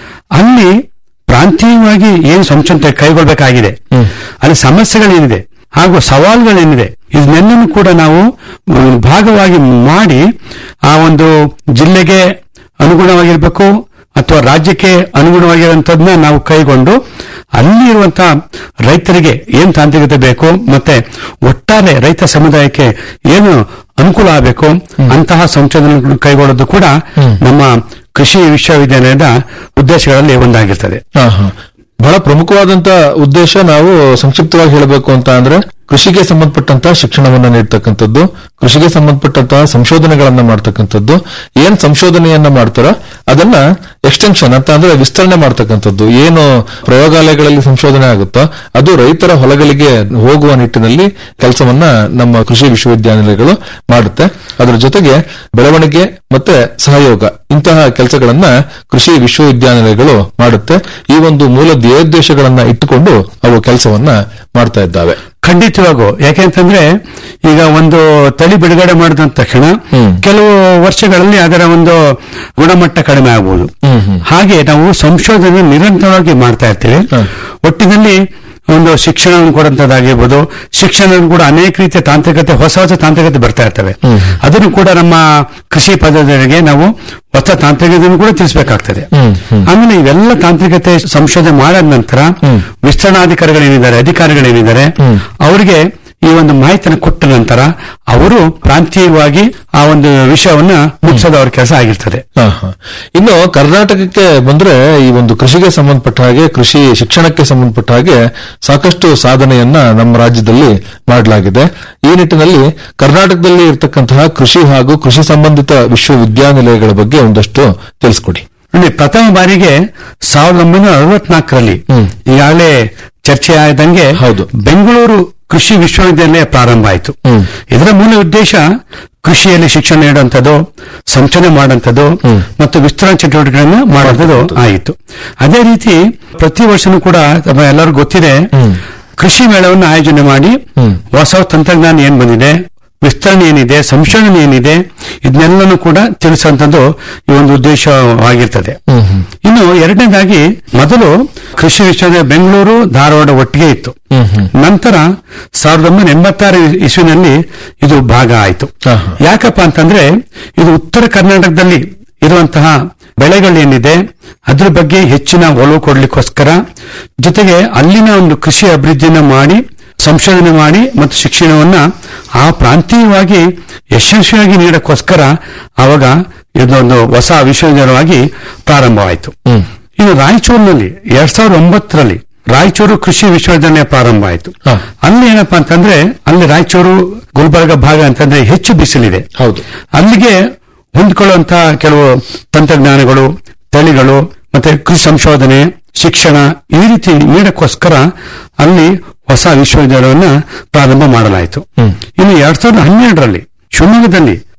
ಅಲ್ಲಿ ಪ್ರಾಂತೀಯವಾಗಿ ಏನು ಸಂಶೋಧನೆ ಕೈಗೊಳ್ಳಬೇಕಾಗಿದೆ ಅಲ್ಲಿ ಸಮಸ್ಯೆಗಳೇನಿದೆ ಹಾಗೂ ಸವಾಲುಗಳೇನಿದೆ ಇದನ್ನೆಲ್ಲನೂ ಕೂಡ ನಾವು ಒಂದು ಭಾಗವಾಗಿ ಮಾಡಿ ಆ ಒಂದು ಜಿಲ್ಲೆಗೆ ಅನುಗುಣವಾಗಿರ್ಬೇಕು ಅಥವಾ ರಾಜ್ಯಕ್ಕೆ ಅನುಗುಣವಾಗಿರುವಂತದನ್ನ ನಾವು ಕೈಗೊಂಡು ಅಲ್ಲಿ ಇರುವಂತಹ ರೈತರಿಗೆ ಏನ್ ತಾಂತ್ರಿಕತೆ ಬೇಕು ಮತ್ತೆ ಒಟ್ಟಾರೆ ರೈತ ಸಮುದಾಯಕ್ಕೆ ಏನು ಅನುಕೂಲ ಆಗಬೇಕು ಅಂತಹ ಸಂಶೋಧನೆ ಕೈಗೊಳ್ಳೋದು ಕೂಡ ನಮ್ಮ ಕೃಷಿ ವಿಶ್ವವಿದ್ಯಾಲಯದ ಉದ್ದೇಶಗಳಲ್ಲಿ ಒಂದಾಗಿರ್ತದೆ ಹಾ, ಹಾ. ಬಹಳ ಪ್ರಮುಖವಾದಂತ ಉದ್ದೇಶ ನಾವು ಸಂಕ್ಷಿಪ್ತವಾಗಿ ಹೇಳಬೇಕು ಅಂತ ಅಂದ್ರೆ ಕೃಷಿಗೆ ಸಂಬಂಧಪಟ್ಟಂತಹ ಶಿಕ್ಷಣವನ್ನ ನೀಡ್ತಕ್ಕಂಥದ್ದು ಕೃಷಿಗೆ ಸಂಬಂಧಪಟ್ಟಂತಹ ಸಂಶೋಧನೆಗಳನ್ನ ಮಾಡ್ತಕ್ಕಂಥದ್ದು ಏನ್ ಸಂಶೋಧನೆಯನ್ನ ಮಾಡ್ತಾರೋ ಅದನ್ನ ಎಕ್ಸ್ಟೆನ್ಷನ್ ಅಂತ ಅಂದ್ರೆ ವಿಸ್ತರಣೆ ಮಾಡ್ತಕ್ಕಂಥದ್ದು ಏನು ಪ್ರಯೋಗಾಲಯಗಳಲ್ಲಿ ಸಂಶೋಧನೆ ಆಗುತ್ತೋ ಅದು ರೈತರ ಹೊಲಗಳಿಗೆ ಹೋಗುವ ನಿಟ್ಟಿನಲ್ಲಿ ಕೆಲಸವನ್ನ ನಮ್ಮ ಕೃಷಿ ವಿಶ್ವವಿದ್ಯಾನಿಲಯಗಳು ಮಾಡುತ್ತೆ ಅದರ ಜೊತೆಗೆ ಬೆಳವಣಿಗೆ ಮತ್ತೆ ಸಹಯೋಗ ಇಂತಹ ಕೆಲಸಗಳನ್ನ ಕೃಷಿ ವಿಶ್ವವಿದ್ಯಾನಿಲಯಗಳು ಮಾಡುತ್ತೆ ಈ ಒಂದು ಮೂಲ ಧ್ಯೇಯೋದ್ದೇಶಗಳನ್ನ ಇಟ್ಟುಕೊಂಡು ಅವು ಕೆಲಸವನ್ನ ಮಾಡ್ತಾ ಇದ್ದಾವೆ ಖಂಡಿತವಾಗೂ ಯಾಕೆಂತಂದ್ರೆ ಈಗ ಒಂದು ತಳಿ ಬಿಡುಗಡೆ ಮಾಡಿದ ತಕ್ಷಣ ಕೆಲವು ವರ್ಷಗಳಲ್ಲಿ ಅದರ ಒಂದು ಗುಣಮಟ್ಟ ಕಡಿಮೆ ಆಗಬಹುದು ಹಾಗೆ ನಾವು ಸಂಶೋಧನೆ ನಿರಂತರವಾಗಿ ಮಾಡ್ತಾ ಇರ್ತೀವಿ ಒಟ್ಟಿನಲ್ಲಿ ಒಂದು ಶಿಕ್ಷಣವನ್ನು ಕೊಡುವಂತದ್ದಾಗಿರ್ಬೋದು ಶಿಕ್ಷಣ ಕೂಡ ಅನೇಕ ರೀತಿಯ ತಾಂತ್ರಿಕತೆ ಹೊಸ ಹೊಸ ತಾಂತ್ರಿಕತೆ ಬರ್ತಾ ಇರ್ತವೆ ಅದನ್ನು ಕೂಡ ನಮ್ಮ ಕೃಷಿ ಪದವಿಗೆ ನಾವು ಹೊಸ ತಾಂತ್ರಿಕತೆಯನ್ನು ಕೂಡ ತಿಳಿಸಬೇಕಾಗ್ತದೆ ಆಮೇಲೆ ಇವೆಲ್ಲ ತಾಂತ್ರಿಕತೆ ಸಂಶೋಧನೆ ಮಾಡಿದ ನಂತರ ವಿಸ್ತರಣಾಧಿಕಾರಿಗಳೇನಿದ್ದಾರೆ ಅಧಿಕಾರಿಗಳೇನಿದ್ದಾರೆ ಅವರಿಗೆ ಈ ಒಂದು ಮಾಹಿತಿಯನ್ನು ಕೊಟ್ಟ ನಂತರ ಅವರು ಪ್ರಾಂತೀಯವಾಗಿ ಆ ಒಂದು ವಿಷಯವನ್ನ ಮುಗಿಸೋದು ಅವ್ರ ಕೆಲಸ ಆಗಿರ್ತದೆ ಹಾ, ಹಾ. ಇನ್ನು ಕರ್ನಾಟಕಕ್ಕೆ ಬಂದ್ರೆ ಈ ಒಂದು ಕೃಷಿಗೆ ಸಂಬಂಧಪಟ್ಟ ಹಾಗೆ ಕೃಷಿ ಶಿಕ್ಷಣಕ್ಕೆ ಸಂಬಂಧಪಟ್ಟ ಹಾಗೆ ಸಾಕಷ್ಟು ಸಾಧನೆಯನ್ನ ನಮ್ಮ ರಾಜ್ಯದಲ್ಲಿ ಮಾಡಲಾಗಿದೆ ಈ ನಿಟ್ಟಿನಲ್ಲಿ ಕರ್ನಾಟಕದಲ್ಲಿ ಇರತಕ್ಕಂತಹ ಕೃಷಿ ಹಾಗೂ ಕೃಷಿ ಸಂಬಂಧಿತ ವಿಶ್ವವಿದ್ಯಾನಿಲಯಗಳ ಬಗ್ಗೆ ಒಂದಷ್ಟು ತಿಳಿಸ್ಕೊಡಿ ನೋಡಿ ಪ್ರಥಮ ಬಾರಿಗೆ ಸಾವಿರದ ಒಂಬೈನೂರ ಅರವತ್ನಾಲ್ಕರಲ್ಲಿ ಈಗಾಗಲೇ ಚರ್ಚೆ ಆದಂಗೆ ಹೌದು. ಬೆಂಗಳೂರು ಕೃಷಿ ವಿಶ್ವವಿದ್ಯಾಲಯ ಪ್ರಾರಂಭ ಆಯಿತು ಇದರ ಮೂಲ ಉದ್ದೇಶ ಕೃಷಿಯಲ್ಲಿ ಶಿಕ್ಷಣ ನೀಡುವಂಥದ್ದು ಸಂಶೋಧನೆ ಮಾಡುವಂಥದ್ದು ಮತ್ತು ವಿಸ್ತರಣಾ ಚಟುವಟಿಕೆಗಳನ್ನು ಮಾಡುವಂಥದ್ದು ಆಯಿತು ಅದೇ ರೀತಿ ಪ್ರತಿ ವರ್ಷನೂ ಕೂಡ ತಮ್ಮ ಎಲ್ಲರಿಗೂ ಗೊತ್ತಿದೆ ಕೃಷಿ ಮೇಳವನ್ನು ಆಯೋಜನೆ ಮಾಡಿ ಹೊಸ ತಂತ್ರಜ್ಞಾನ ಏನ್ ಬಂದಿದೆ ವಿಸ್ತರಣೆ ಏನಿದೆ ಸಂಶೋಧನೆ ಏನಿದೆ ಇದನ್ನೆಲ್ಲನೂ ಕೂಡ ತಿಳಿಸುವಂತದ್ದು ಈ ಒಂದು ಉದ್ದೇಶವಾಗಿರ್ತದೆ ಇನ್ನು ಎರಡನೇದಾಗಿ ಮೊದಲು ಕೃಷಿ ವಿಶ್ವವಿದ್ಯಾಲಯ ಬೆಂಗಳೂರು ಧಾರವಾಡ ಒಟ್ಟಿಗೆ ಇತ್ತು ನಂತರ ಸಾವಿರದ ಒಂಬೈನೂರ ಎಂಬತ್ತಾರು ಇಸ್ವಿನಲ್ಲಿ ಇದು ಭಾಗ ಆಯಿತು ಆಹಾ. ಯಾಕಪ್ಪ ಅಂತಂದ್ರೆ ಇದು ಉತ್ತರ ಕರ್ನಾಟಕದಲ್ಲಿ ಇರುವಂತಹ ಬೆಳೆಗಳೇನಿದೆ ಅದ್ರ ಬಗ್ಗೆ ಹೆಚ್ಚಿನ ಒಲವು ಕೊಡ್ಲಿಕ್ಕೋಸ್ಕರ ಜೊತೆಗೆ ಅಲ್ಲಿನ ಒಂದು ಕೃಷಿ ಅಭಿವೃದ್ಧಿಯನ್ನ ಮಾಡಿ ಸಂಶೋಧನೆ ಮಾಡಿ ಮತ್ತು ಶಿಕ್ಷಣವನ್ನ ಆ ಪ್ರಾಂತೀಯವಾಗಿ ಯಶಸ್ವಿಯಾಗಿ ನೀಡಕ್ಕೋಸ್ಕರ ಆವಾಗ ಇದೊಂದು ಹೊಸ ವಿಶ್ವವಿದ್ಯಾಲಯವಾಗಿ ಪ್ರಾರಂಭವಾಯಿತು ಇನ್ನು ರಾಯಚೂರಿನಲ್ಲಿ ಎರಡ್ ಸಾವಿರದ ಒಂಬತ್ತರಲ್ಲಿ ರಾಯಚೂರು ಕೃಷಿ ವಿಶ್ವವಿದ್ಯಾಲಯ ಪ್ರಾರಂಭ ಆಯಿತು ಹಾ. ಅಲ್ಲಿ ಏನಪ್ಪಾ ಅಂತಂದ್ರೆ ಅಲ್ಲಿ ರಾಯಚೂರು ಗುಲ್ಬರ್ಗ ಭಾಗ ಅಂತಂದ್ರೆ ಹೆಚ್ಚು ಬಿಸಿಲಿದೆ ಹೌದು. ಅಲ್ಲಿಗೆ ಹೊಂದ್ಕೊಳ್ಳುವಂತಹ ಕೆಲವು ತಂತ್ರಜ್ಞಾನಗಳು ತಳಿಗಳು ಮತ್ತೆ ಕೃಷಿ ಸಂಶೋಧನೆ ಶಿಕ್ಷಣ ಈ ರೀತಿ ನೀಡಕ್ಕೋಸ್ಕರ ಅಲ್ಲಿ ಹೊಸ ವಿಶ್ವವಿದ್ಯಾಲಯವನ್ನ ಪ್ರಾರಂಭ ಮಾಡಲಾಯಿತು ಇನ್ನು ಎರಡ್ ಸಾವಿರದ ಹನ್ನೆರಡರಲ್ಲಿ ಶಿವಮೊಗ್ಗದಲ್ಲಿ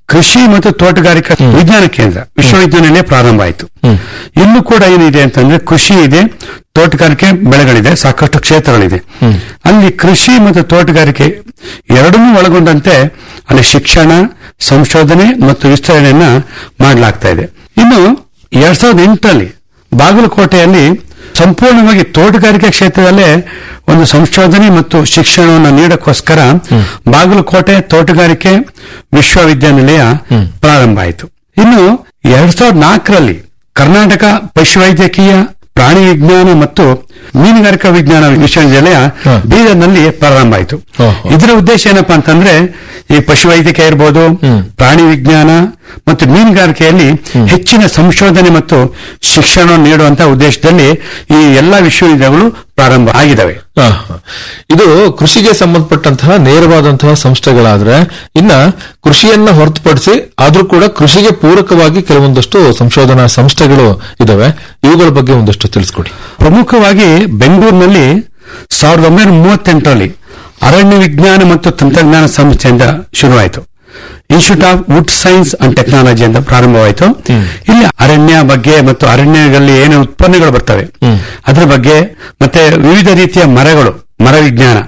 ಕೃಷಿ ಮತ್ತು ತೋಟಗಾರಿಕಾ ವಿಜ್ಞಾನ ಕೇಂದ್ರ ವಿಶ್ವವಿದ್ಯಾನಿಲಯ ಪ್ರಾರಂಭ ಆಯಿತು ಇಲ್ಲೂ ಕೂಡ ಏನಿದೆ ಅಂತಂದ್ರೆ ಕೃಷಿ ಇದೆ ತೋಟಗಾರಿಕೆ ಬೆಳೆಗಳಿದೆ ಸಾಕಷ್ಟು ಕ್ಷೇತ್ರಗಳಿದೆ ಅಲ್ಲಿ ಕೃಷಿ ಮತ್ತು ತೋಟಗಾರಿಕೆ ಎರಡನ್ನೂ ಒಳಗೊಂಡಂತೆ ಅಲ್ಲಿ ಶಿಕ್ಷಣ ಸಂಶೋಧನೆ ಮತ್ತು ವಿಸ್ತರಣೆಯನ್ನ ಮಾಡಲಾಗ್ತಾ ಇದೆ ಇನ್ನು ಎರಡ್ ಸಾವಿರದ ಎಂಟರಲ್ಲಿ ಬಾಗಲಕೋಟೆಯಲ್ಲಿ ಸಂಪೂರ್ಣವಾಗಿ ತೋಟಗಾರಿಕೆ ಕ್ಷೇತ್ರದಲ್ಲೇ ಒಂದು ಸಂಶೋಧನೆ ಮತ್ತು ಶಿಕ್ಷಣವನ್ನು ನೀಡಕ್ಕೋಸ್ಕರ ಬಾಗಲಕೋಟೆ ತೋಟಗಾರಿಕೆ ವಿಶ್ವವಿದ್ಯಾನಿಲಯ ಪ್ರಾರಂಭ ಆಯಿತು ಇನ್ನು ಎರಡ್ ಸಾವಿರದ ನಾಲ್ಕರಲ್ಲಿ ಕರ್ನಾಟಕ ಪಶುವೈದ್ಯಕೀಯ ಪ್ರಾಣಿ ವಿಜ್ಞಾನ ಮತ್ತು ಮೀನುಗಾರಿಕಾ ವಿಜ್ಞಾನ ವಿಶ್ವವಿದ್ಯಾಲಯ ಹ. ಬೀದರ್ನಲ್ಲಿ ಪ್ರಾರಂಭ ಆಯಿತು ಓಹೋ. ಇದರ ಉದ್ದೇಶ ಏನಪ್ಪಾ ಅಂತಂದ್ರೆ ಈ ಪಶುವೈದ್ಯಕೀಯ ಇರ್ಬೋದು ಹ್ಮ್. ಪ್ರಾಣಿ ವಿಜ್ಞಾನ ಮತ್ತು ಮೀನುಗಾರಿಕೆಯಲ್ಲಿ ಹೆಚ್ಚಿನ ಸಂಶೋಧನೆ ಮತ್ತು ಶಿಕ್ಷಣ ನೀಡುವಂತಹ ಉದ್ದೇಶದಲ್ಲಿ ಈ ಎಲ್ಲಾ ವಿಶ್ವವಿದ್ಯಾಲಯಗಳು ಪ್ರಾರಂಭ ಆಗಿದ್ದಾವೆ ಹಾ, ಹಾ. ಇದು ಕೃಷಿಗೆ ಸಂಬಂಧಪಟ್ಟಂತಹ ನೇರವಾದಂತಹ ಸಂಸ್ಥೆಗಳಾದ್ರೆ ಇನ್ನ ಕೃಷಿಯನ್ನ ಹೊರತುಪಡಿಸಿ ಆದ್ರೂ ಕೂಡ ಕೃಷಿಗೆ ಪೂರಕವಾಗಿ ಕೆಲವೊಂದಷ್ಟು ಸಂಶೋಧನಾ ಸಂಸ್ಥೆಗಳು ಇದಾವೆ ಇವುಗಳ ಬಗ್ಗೆ ಒಂದಷ್ಟು ತಿಳಿಸ್ಕೊಡಿ ಪ್ರಮುಖವಾಗಿ ಬೆಂಗಳೂರಿನಲ್ಲಿ ಸಾವಿರದ ಒಂಬೈನೂರ ಮೂವತ್ತೆಂಟರಲ್ಲಿ ಅರಣ್ಯ ವಿಜ್ಞಾನ ಮತ್ತು ತಂತ್ರಜ್ಞಾನ ಸಂಸ್ಥೆಯಿಂದ ಶುರುವಾಯಿತು institute of wood science and technology ಅಂತ ಪ್ರಾರಂಭವಾಯಿತು ಇಲ್ಲಿ ಅರಣ್ಯ ಬಗ್ಗೆ ಮತ್ತು ಅರಣ್ಯಗಳಲ್ಲಿ ಏನು ಉತ್ಪನ್ನಗಳು ಬರ್ತವೆ ಅದರ ಬಗ್ಗೆ ಮತ್ತೆ ವಿವಿಧ ರೀತಿಯ ಮರಗಳು ಮರ ವಿಜ್ಞಾನ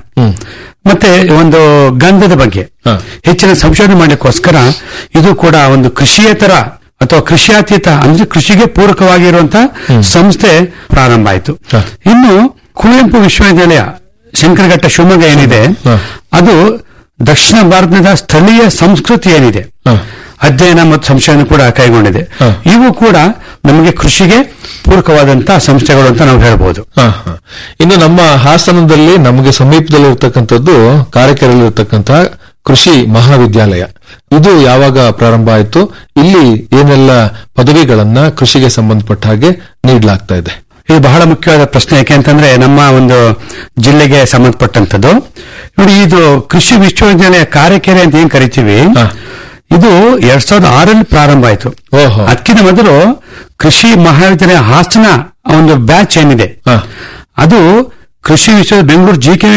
ಮತ್ತೆ ಒಂದು ಗಂಧದ ಬಗ್ಗೆ ಹ. ಹೆಚ್ಚಿನ ಸಂಶೋಧನೆ ಮಾಡಲಿಕ್ಕೋಸ್ಕರ ಇದು ಕೂಡ ಒಂದು ಕೃಷಿಯೇತರ ಅಥವಾ ಕೃಷಿಯಾತೀತ ಅಂದ್ರೆ ಕೃಷಿಗೆ ಪೂರಕವಾಗಿರುವಂತಹ ಸಂಸ್ಥೆ ಪ್ರಾರಂಭ ಆಯಿತು ಹ. ಇನ್ನು ಕುವೆಂಪು ವಿಶ್ವವಿದ್ಯಾಲಯ ಶಂಕರಘಟ್ಟ ಶಿವಮೊಗ್ಗ ಏನಿದೆ ಹ. ಅದು ದಕ್ಷಿಣ ಭಾರತದ ಸ್ಥಳೀಯ ಸಂಸ್ಕೃತಿ ಏನಿದೆ ಹ. ಅಧ್ಯಯನ ಮತ್ತು ಸಂಶೋಧನೆ ಕೂಡ ಕೈಗೊಂಡಿದೆ ಹ. ಇವು ಕೂಡ ನಮಗೆ ಕೃಷಿಗೆ ಪೂರಕವಾದಂತಹ ಸಂಸ್ಥೆಗಳು ಅಂತ ನಾವು ಹೇಳ್ಬೋದು ಹಾ, ಹಾ. ಇನ್ನು ನಮ್ಮ ಹಾಸನದಲ್ಲಿ ನಮಗೆ ಸಮೀಪದಲ್ಲಿರ್ತಕ್ಕಂಥದ್ದು ಕಾರಕೆರೆಯಲ್ಲಿರ್ತಕ್ಕಂತಹ ಕೃಷಿ ಮಹಾವಿದ್ಯಾಲಯ ಇದು ಯಾವಾಗ ಪ್ರಾರಂಭ ಆಯಿತು ಇಲ್ಲಿ ಏನೆಲ್ಲ ಪದವಿಗಳನ್ನ ಕೃಷಿಗೆ ಸಂಬಂಧಪಟ್ಟ ಹಾಗೆ ನೀಡಲಾಗ್ತಾ ಇದೆ ಇದು ಬಹಳ ಮುಖ್ಯವಾದ ಪ್ರಶ್ನೆ ಯಾಕೆ ಅಂತಂದ್ರೆ ನಮ್ಮ ಒಂದು ಜಿಲ್ಲೆಗೆ ಸಂಬಂಧಪಟ್ಟಂತದ್ದು ನೋಡಿ ಇದು ಕೃಷಿ ವಿಶ್ವವಿದ್ಯಾಲಯ ಕಾರಕೆರೆ ಅಂತ ಏನ್ ಕರಿತೀವಿ ಹಾ. ಇದು ಎರಡ್ ಸಾವಿರದ ಆರಲ್ಲಿ ಪ್ರಾರಂಭ ಆಯಿತು ಓಹೋ. ಅದಕ್ಕಿಂತ ಮೊದಲು ಕೃಷಿ ಮಹಾವಿದ್ಯಾಲಯ ಹಾಸನ ಒಂದು ಬ್ಯಾಚ್ ಏನಿದೆ ಹಾ. ಅದು ಕೃಷಿ ವಿಶ್ವ ಬೆಂಗಳೂರು ಜಿ ಕೆ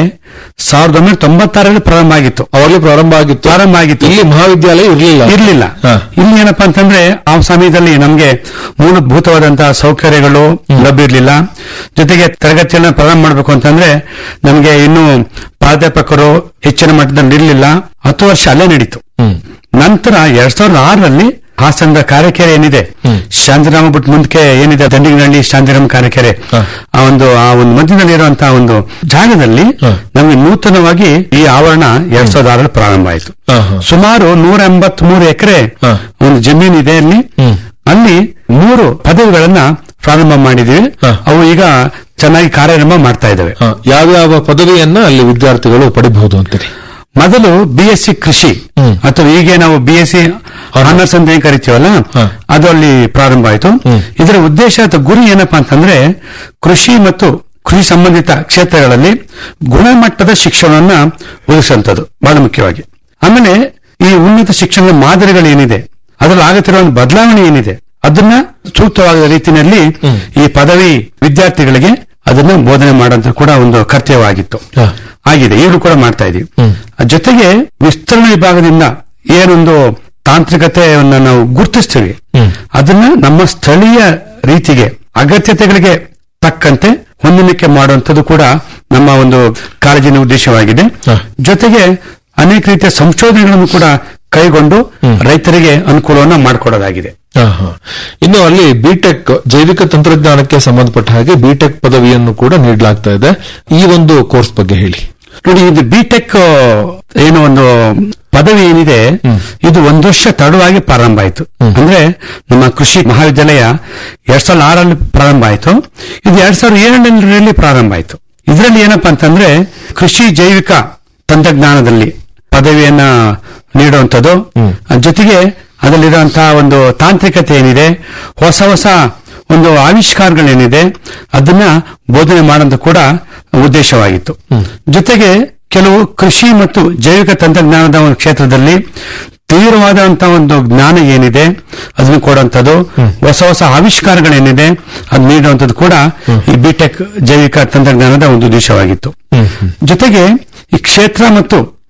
ಸಾವಿರದ ಒಂಬೈನೂರ ತೊಂಬತ್ತಾರರಲ್ಲಿ ಪ್ರಾರಂಭ ಆಗಿತ್ತು ಅವಾಗಲೇ ಪ್ರಾರಂಭ ಆಗಿತ್ತು ಪ್ರಾರಂಭ ಆಗಿತ್ತು ಇಲ್ಲಿ ಮಹಾವಿದ್ಯಾಲಯ ಇರಲಿಲ್ಲ ಇರ್ಲಿಲ್ಲ ಹಾ. ಇಲ್ಲಿ ಏನಪ್ಪಾ ಅಂತಂದ್ರೆ ಆ ಸಮಯದಲ್ಲಿ ನಮ್ಗೆ ಮೂಲಭೂತವಾದಂತಹ ಸೌಕರ್ಯಗಳು ಲಭ್ಯ ಇರಲಿಲ್ಲ ಜೊತೆಗೆ ತರಗತಿಗಳನ್ನ ಪ್ರಾರಂಭ ಮಾಡಬೇಕು ಅಂತಂದ್ರೆ ನಮ್ಗೆ ಇನ್ನು ಪ್ರಾಧ್ಯಾಪಕರು ಹೆಚ್ಚಿನ ಮಟ್ಟದಲ್ಲಿ ಇರಲಿಲ್ಲ ಹತ್ತು ವರ್ಷ ಅಲ್ಲೇ ನಡೀತು ಹ್ಮ್. ನಂತರ ಎರಡ್ ಸಾವಿರದ ಆರರಲ್ಲಿ ಹಾಸನದ ಕಾರಕೆರೆ ಏನಿದೆ ಶಾಂತಿರಾಮ ಬಿಟ್ಟು ಮುಂದಕ್ಕೆ ಏನಿದೆ ದಂಡಿಗನಹಳ್ಳಿ ಶಾಂತಿರಾಮ ಕಾರಕೆರೆ ಹ. ಆ ಒಂದು ಆ ಒಂದು ಮಧ್ಯದಲ್ಲಿ ಇರುವಂತಹ ಒಂದು ಜಾಗದಲ್ಲಿ ಹ. ನಮಗೆ ನೂತನವಾಗಿ ಈ ಆವರಣ ಎರಡ್ ಸಾವಿರದ ಆರಲ್ಲಿ ಪ್ರಾರಂಭ ಆಯಿತು ಹಾ, ಹಾ. ಸುಮಾರು ನೂರ ಎಂಬತ್ಮೂರು ಎಕರೆ ಹ. ಒಂದು ಜಮೀನ್ ಇದೆ ಅಲ್ಲಿ ಹ್ಮ್. ಅಲ್ಲಿ ಮೂರು ಪದವಿಗಳನ್ನ ಪ್ರಾರಂಭ ಮಾಡಿದೀವಿ ಹ. ಅವು ಈಗ ಚೆನ್ನಾಗಿ ಕಾರ್ಯಾರಂಭ ಮಾಡ್ತಾ ಇದ್ದಾವೆ ಹಾ, ಯಾವ್ಯಾವ ಪದವಿಯನ್ನ ಅಲ್ಲಿ ವಿದ್ಯಾರ್ಥಿಗಳು ಪಡಿಬಹುದು ಅಂತೀರಿ ಮೊದಲು ಬಿ ಎಸ್ ಸಿ ಕೃಷಿ ಹ್ಮ್. ಅಥವಾ ಈಗ ನಾವು ಬಿ ಎಸ್ ಸಿ ಆನರ್ಸ್ ಅಂತ ಏನ್ ಕರಿತೀವಲ್ಲ ಹ. ಅದು ಅಲ್ಲಿ ಪ್ರಾರಂಭ ಆಯಿತು ಹ್ಮ್. ಇದರ ಉದ್ದೇಶ ಅಥವಾ ಗುರಿ ಏನಪ್ಪಾ ಅಂತಂದ್ರೆ ಕೃಷಿ ಮತ್ತು ಕೃಷಿ ಸಂಬಂಧಿತ ಕ್ಷೇತ್ರಗಳಲ್ಲಿ ಗುಣಮಟ್ಟದ ಶಿಕ್ಷಣವನ್ನ ಒದಗಿಸುವಂಥದ್ದು ಬಹಳ ಮುಖ್ಯವಾಗಿ ಆಮೇಲೆ ಈ ಉನ್ನತ ಶಿಕ್ಷಣದ ಮಾದರಿಗಳೇನಿದೆ ಅದರಲ್ಲಿ ಆಗುತ್ತಿರುವ ಒಂದು ಬದಲಾವಣೆ ಏನಿದೆ ಅದನ್ನ ಸೂಕ್ತವಾದ ರೀತಿಯಲ್ಲಿ ಈ ಪದವಿ ವಿದ್ಯಾರ್ಥಿಗಳಿಗೆ ಅದನ್ನ ಬೋಧನೆ ಮಾಡುವಂತ ಕೂಡ ಒಂದು ಕರ್ತವ್ಯವಾಗಿತ್ತು ಹ. ಆಗಿದೆ ಈಗಲೂ ಕೂಡ ಮಾಡ್ತಾ ಇದೀವಿ ಅದ್ ಜೊತೆಗೆ ವಿಸ್ತರಣೆ ವಿಭಾಗದಿಂದ ಏನೊಂದು ತಾಂತ್ರಿಕತೆಯನ್ನ ನಾವು ಗುರುತಿಸ್ತೀವಿ ಅದನ್ನ ನಮ್ಮ ಸ್ಥಳೀಯ ರೀತಿಗೆ ಅಗತ್ಯತೆಗಳಿಗೆ ತಕ್ಕಂತೆ ಹೊಂದಾಣಿಕೆ ಮಾಡುವಂಥದ್ದು ಕೂಡ ನಮ್ಮ ಒಂದು ಕಾಳಜಿನ ಉದ್ದೇಶವಾಗಿದೆ ಹ. ಜೊತೆಗೆ ಅನೇಕ ರೀತಿಯ ಸಂಶೋಧನೆಗಳನ್ನು ಕೂಡ ಕೈಗೊಂಡು ರೈತರಿಗೆ ಅನುಕೂಲವನ್ನ ಮಾಡಿಕೊಡೋದಾಗಿದೆ ಹಾ, ಹಾ. ಇನ್ನು ಅಲ್ಲಿ ಬಿಟೆಕ್ ಜೈವಿಕ ತಂತ್ರಜ್ಞಾನಕ್ಕೆ ಸಂಬಂಧಪಟ್ಟ ಹಾಗೆ ಬಿಟೆಕ್ ಪದವಿಯನ್ನು ಕೂಡ ನೀಡಲಾಗ್ತಾ ಇದೆ ಈ ಒಂದು ಕೋರ್ಸ್ ಬಗ್ಗೆ ಹೇಳಿ ನೋಡಿ ಇದು ಬಿಟೆಕ್ ಏನು ಒಂದು ಪದವಿ ಏನಿದೆ ಇದು ಒಂದು ವರ್ಷ ತಡವಾಗಿ ಪ್ರಾರಂಭ ಆಯಿತು ಅಂದ್ರೆ ನಮ್ಮ ಕೃಷಿ ಮಹಾವಿದ್ಯಾಲಯ ಎರಡ್ ಸಾವಿರದ ಆರಲ್ಲಿ ಪ್ರಾರಂಭ ಆಯಿತು ಇದು ಎರಡ್ ಸಾವಿರದ ಏಳರಲ್ಲಿ ಪ್ರಾರಂಭ ಆಯಿತು ಇದರಲ್ಲಿ ಏನಪ್ಪಾ ಅಂತಂದ್ರೆ ಕೃಷಿ ಜೈವಿಕ ತಂತ್ರಜ್ಞಾನದಲ್ಲಿ ಪದವಿಯನ್ನ ನೀಡುವಂಥದ್ದು ಅದ್ ಜೊತೆಗೆ ಅದರಲ್ಲಿರುವಂತಹ ಒಂದು ತಾಂತ್ರಿಕತೆ ಏನಿದೆ ಹೊಸ ಹೊಸ ಒಂದು ಆವಿಷ್ಕಾರಗಳೇನಿದೆ ಅದನ್ನ ಬೋಧನೆ ಮಾಡೋದು ಕೂಡ ಉದ್ದೇಶವಾಗಿತ್ತು ಜೊತೆಗೆ ಕೆಲವು ಕೃಷಿ ಮತ್ತು ಜೈವಿಕ ತಂತ್ರಜ್ಞಾನದ ಒಂದು ಕ್ಷೇತ್ರದಲ್ಲಿ ತೀವ್ರವಾದಂತಹ ಒಂದು ಜ್ಞಾನ ಏನಿದೆ ಅದನ್ನು ಕೊಡುವಂಥದ್ದು ಹೊಸ ಹೊಸ ಆವಿಷ್ಕಾರಗಳೇನಿದೆ ಅದು ನೀಡುವಂಥದ್ದು ಕೂಡ ಈ ಬಿಟೆಕ್ ಜೈವಿಕ ತಂತ್ರಜ್ಞಾನದ ಒಂದು ಉದ್ದೇಶವಾಗಿತ್ತು ಜೊತೆಗೆ ಈ ಕ್ಷೇತ್ರ ಮತ್ತು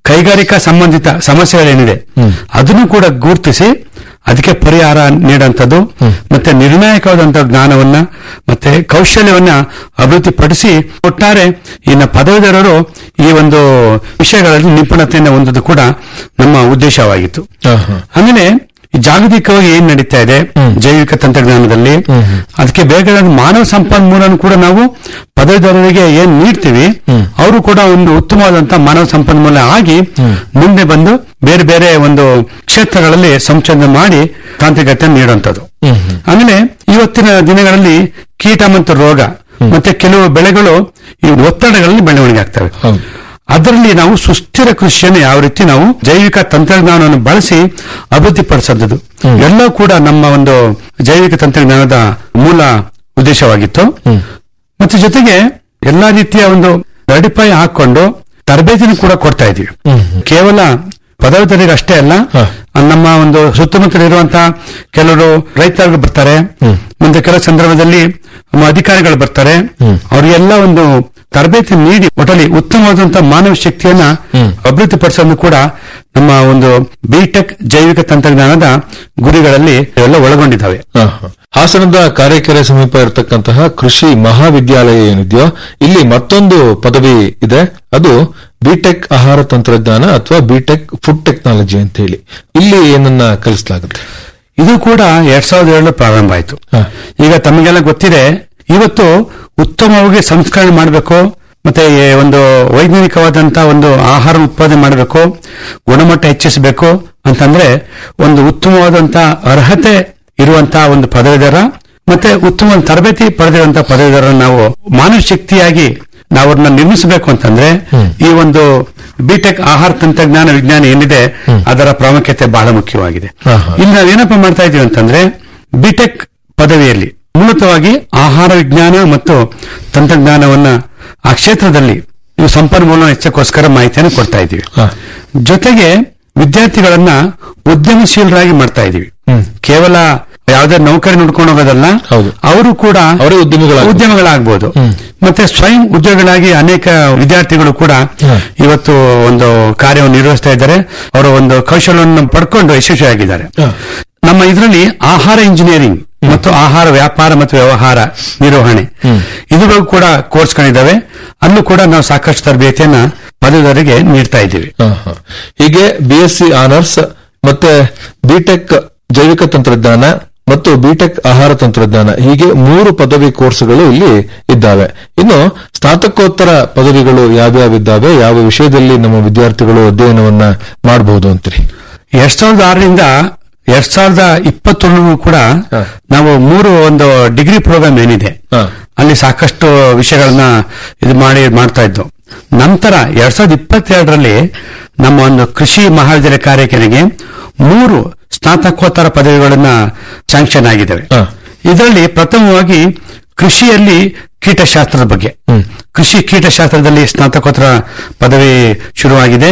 ಕೈಗಾರಿಕಾ ಸಂಬಂಧಿತ ಸಮಸ್ಯೆಗಳೇನಿದೆ ಅದನ್ನು ಕೂಡ ಗುರುತಿಸಿ ಅದಕ್ಕೆ ಪರಿಹಾರ ನೀಡುವಂಥದ್ದು ಮತ್ತೆ ನಿರ್ಣಾಯಕವಾದಂತಹ ಜ್ಞಾನವನ್ನ ಮತ್ತೆ ಕೌಶಲ್ಯವನ್ನ ಅಭಿವೃದ್ಧಿಪಡಿಸಿ ಒಟ್ಟಾರೆ ಇನ್ನು ಪದವೀಧರರು ಈ ಒಂದು ವಿಷಯಗಳಲ್ಲಿ ನಿಪುಣತೆಯನ್ನು ಹೊಂದೋದು ಕೂಡ ನಮ್ಮ ಉದ್ದೇಶವಾಗಿತ್ತು ಹಾ, ಹಾ. ಆಮೇಲೆ ಈ ಜಾಗತಿಕವಾಗಿ ಏನ್ ನಡೀತಾ ಇದೆ ಜೈವಿಕ ತಂತ್ರಜ್ಞಾನದಲ್ಲಿ ಅದಕ್ಕೆ ಬೇಕಾದ ಮಾನವ ಸಂಪನ್ಮೂಲನ ಕೂಡ ನಾವು ಪದವೀಧರರಿಗೆ ಏನ್ ನೀಡ್ತೀವಿ ಅವರು ಕೂಡ ಒಂದು ಉತ್ತಮವಾದಂತಹ ಮಾನವ ಸಂಪನ್ಮೂಲ ಆಗಿ ಮುಂದೆ ಬಂದು ಬೇರೆ ಬೇರೆ ಒಂದು ಕ್ಷೇತ್ರಗಳಲ್ಲಿ ಸಂಶೋಧನೆ ಮಾಡಿ ತಾಂತ್ರಿಕತೆ ನೀಡುವಂಥದ್ದು ಆಮೇಲೆ ಇವತ್ತಿನ ದಿನಗಳಲ್ಲಿ ಕೀಟ ಮತ್ತು ರೋಗ ಮತ್ತೆ ಕೆಲವು ಬೆಳೆಗಳು ಈ ಒತ್ತಡಗಳಲ್ಲಿ ಬೆಳವಣಿಗೆ ಆಗ್ತವೆ ಹೌದು. ಅದರಲ್ಲಿ ನಾವು ಸುಸ್ಥಿರ ಕೃಷಿಯನ್ನು ಯಾವ ರೀತಿ ನಾವು ಜೈವಿಕ ತಂತ್ರಜ್ಞಾನವನ್ನು ಬಳಸಿ ಅಭಿವೃದ್ಧಿಪಡಿಸೋದು ಎಲ್ಲ ಕೂಡ ನಮ್ಮ ಒಂದು ಜೈವಿಕ ತಂತ್ರಜ್ಞಾನದ ಮೂಲ ಉದ್ದೇಶವಾಗಿತ್ತು ಮತ್ತೆ ಜೊತೆಗೆ ಎಲ್ಲಾ ರೀತಿಯ ಒಂದು ಅಡಿಪಾಯ ಹಾಕೊಂಡು ತರಬೇತಿನೂ ಕೂಡ ಕೊಡ್ತಾ ಇದೀವಿ ಕೇವಲ ಪದವೀಧರಿಗೆ ಅಷ್ಟೇ ಅಲ್ಲ ಹ. ನಮ್ಮ ಒಂದು ಸುತ್ತಮುತ್ತಲು ಇರುವಂತಹ ಕೆಲವರು ರೈತರು ಬರ್ತಾರೆ ಮತ್ತೆ ಕೆಲವು ಸಂದರ್ಭದಲ್ಲಿ ನಮ್ಮ ಅಧಿಕಾರಿಗಳು ಬರ್ತಾರೆ ಅವರಿಗೆಲ್ಲ ಒಂದು ತರಬೇತಿ ನೀಡಿ ಒಟ್ಟಲ್ಲಿ ಉತ್ತಮವಾದಂತಹ ಮಾನವ ಶಕ್ತಿಯನ್ನ ಅಭಿವೃದ್ಧಿಪಡಿಸೋದು ಕೂಡ ನಮ್ಮ ಒಂದು ಬಿಟೆಕ್ ಜೈವಿಕ ತಂತ್ರಜ್ಞಾನದ ಗುರಿಗಳಲ್ಲಿ ಎಲ್ಲ ಒಳಗೊಂಡಿದ್ದಾವೆ ಹಾ, ಹಾ. ಹಾಸನದ ಕಾರೆಕೆರೆ ಸಮೀಪ ಇರತಕ್ಕಂತಹ ಕೃಷಿ ಮಹಾವಿದ್ಯಾಲಯ ಏನಿದೆಯೋ ಇಲ್ಲಿ ಮತ್ತೊಂದು ಪದವಿ ಇದೆ ಅದು ಬಿಟೆಕ್ ಆಹಾರ ತಂತ್ರಜ್ಞಾನ ಅಥವಾ ಬಿಟೆಕ್ ಫುಡ್ ಟೆಕ್ನಾಲಜಿ ಅಂತ ಹೇಳಿ ಇಲ್ಲಿ ಏನನ್ನ ಕಲಿಸಲಾಗುತ್ತೆ ಇದು ಕೂಡ ಎರಡ್ ಸಾವಿರದ ಏಳು ಪ್ರಾರಂಭ ಆಯಿತು ಹ. ಈಗ ತಮಗೆಲ್ಲ ಗೊತ್ತಿದೆ ಇವತ್ತು ಉತ್ತಮವಾಗಿ ಸಂಸ್ಕರಣೆ ಮಾಡಬೇಕು ಮತ್ತೆ ಈ ಒಂದು ವೈಜ್ಞಾನಿಕವಾದಂತಹ ಒಂದು ಆಹಾರ ಉತ್ಪಾದನೆ ಮಾಡಬೇಕು ಗುಣಮಟ್ಟ ಹೆಚ್ಚಿಸಬೇಕು ಅಂತಂದ್ರೆ ಒಂದು ಉತ್ತಮವಾದಂತಹ ಅರ್ಹತೆ ಇರುವಂತಹ ಒಂದು ಪದವೀಧರ ಮತ್ತೆ ಉತ್ತಮ ತರಬೇತಿ ಪಡೆದಿರುವಂತಹ ಪದವೀಧರ ನಾವು ಮಾನವ ಶಕ್ತಿಯಾಗಿ ನಾವು ಅವ್ರನ್ನ ನಿರ್ಮಿಸಬೇಕು ಅಂತಂದ್ರೆ ಈ ಒಂದು ಬಿಟೆಕ್ ಆಹಾರ ತಂತ್ರಜ್ಞಾನ ವಿಜ್ಞಾನ ಏನಿದೆ ಅದರ ಪ್ರಾಮುಖ್ಯತೆ ಬಹಳ ಮುಖ್ಯವಾಗಿದೆ ಹಾ, ಹಾ. ಇಲ್ಲಿ ನಾವೇನಪ್ಪ ಮಾಡ್ತಾ ಇದೀವಿ ಅಂತಂದ್ರೆ ಬಿಟೆಕ್ ಪದವಿಯಲ್ಲಿ ಮೂಲತವಾಗಿ ಆಹಾರ ವಿಜ್ಞಾನ ಮತ್ತು ತಂತ್ರಜ್ಞಾನವನ್ನ ಆ ಕ್ಷೇತ್ರದಲ್ಲಿ ನೀವು ಸಂಪನ್ಮೂಲ ಹೆಚ್ಚಕ್ಕೋಸ್ಕರ ಮಾಹಿತಿಯನ್ನು ಕೊಡ್ತಾ ಇದ್ದೀವಿ ಹಾ. ಜೊತೆಗೆ ವಿದ್ಯಾರ್ಥಿಗಳನ್ನ ಉದ್ಯಮಶೀಲರಾಗಿ ಮಾಡ್ತಾ ಇದೀವಿ ಕೇವಲ ಯಾವುದೇ ನೌಕರಿ ನೋಡ್ಕೊಂಡು ಹೋಗೋದಲ್ಲ ಹೌದು. ಅವರು ಕೂಡ ಅವರೇ ಉದ್ಯಮಿಗಳಾಗ್ಬೋದು. ಉದ್ಯಮಗಳಾಗ್ಬೋದು ಮತ್ತೆ ಸ್ವಯಂ ಉದ್ಯೋಗಿಗಳಾಗಿ ಅನೇಕ ವಿದ್ಯಾರ್ಥಿಗಳು ಕೂಡ ಹ. ಇವತ್ತು ಒಂದು ಕಾರ್ಯವನ್ನು ನಿರ್ವಹಿಸ್ತಾ ಇದ್ದಾರೆ ಅವರ ಒಂದು ಕೌಶಲ್ಯವನ್ನು ಪಡ್ಕೊಂಡು ಯಶಸ್ವಿಯಾಗಿದ್ದಾರೆ ಹ. ನಮ್ಮ ಇದರಲ್ಲಿ ಆಹಾರ ಇಂಜಿನಿಯರಿಂಗ್ ಮತ್ತು ಆಹಾರ ವ್ಯಾಪಾರ ಮತ್ತು ವ್ಯವಹಾರ ನಿರ್ವಹಣೆ ಇದುಗಳು ಕೂಡ ಕೋರ್ಸ್ಗಳಿದ್ದಾವೆ ಅಲ್ಲೂ ಕೂಡ ನಾವು ಸಾಕಷ್ಟು ತರಬೇತಿಯನ್ನ ಪದವೀಧರಿಗೆ ನೀಡ್ತಾ ಇದ್ದೀವಿ ಹಾ, ಹಾ. ಹೀಗೆ ಬಿಎಸ್ಸಿ ಆನರ್ಸ್ ಮತ್ತೆ ಬಿಟೆಕ್ ಜೈವಿಕ ತಂತ್ರಜ್ಞಾನ ಮತ್ತು ಬಿಟೆಕ್ ಆಹಾರ ತಂತ್ರಜ್ಞಾನ ಹೀಗೆ ಮೂರು ಪದವಿ ಕೋರ್ಸ್ಗಳು ಇಲ್ಲಿ ಇದ್ದಾವೆ ಇನ್ನು ಸ್ನಾತಕೋತ್ತರ ಪದವಿಗಳು ಯಾವ್ಯಾವಿದ್ದಾವೆ ಯಾವ ವಿಷಯದಲ್ಲಿ ನಮ್ಮ ವಿದ್ಯಾರ್ಥಿಗಳು ಅಧ್ಯಯನವನ್ನ ಮಾಡಬಹುದು ಅಂತೀರಿ ಎರಡ್ ಸಾವಿರದ ಆರರಿಂದ ಎರಡ್ ಸಾವಿರದ ಇಪ್ಪತ್ತೊಂದರವರೆಗೂ ಕೂಡ ಹ. ನಾವು ಮೂರು ಒಂದು ಡಿಗ್ರಿ ಪ್ರೋಗ್ರಾಮ್ ಏನಿದೆ ಹ. ಅಲ್ಲಿ ಸಾಕಷ್ಟು ವಿಷಯಗಳನ್ನ ಇದು ಮಾಡಿ ಮಾಡ್ತಾ ಇದ್ದು ನಂತರ ಎರಡ್ ಸಾವಿರದ ಇಪ್ಪತ್ತೆರಡರಲ್ಲಿ ನಮ್ಮ ಒಂದು ಕೃಷಿ ಮಹಾವಿದ್ಯಾಲಯ ಕಾರ್ಯಕ್ರಮಕ್ಕೆ ಮೂರು ಸ್ನಾತಕೋತ್ತರ ಪದವಿಗಳನ್ನ ಸ್ಯಾಂಕ್ಷನ್ ಆಗಿದ್ದಾವೆ ಹ. ಇದರಲ್ಲಿ ಪ್ರಥಮವಾಗಿ ಕೃಷಿಯಲ್ಲಿ ಕೀಟಶಾಸ್ತ್ರದ ಬಗ್ಗೆ ಕೃಷಿ ಕೀಟಶಾಸ್ತ್ರದಲ್ಲಿ ಸ್ನಾತಕೋತ್ತರ ಪದವಿ ಶುರುವಾಗಿದೆ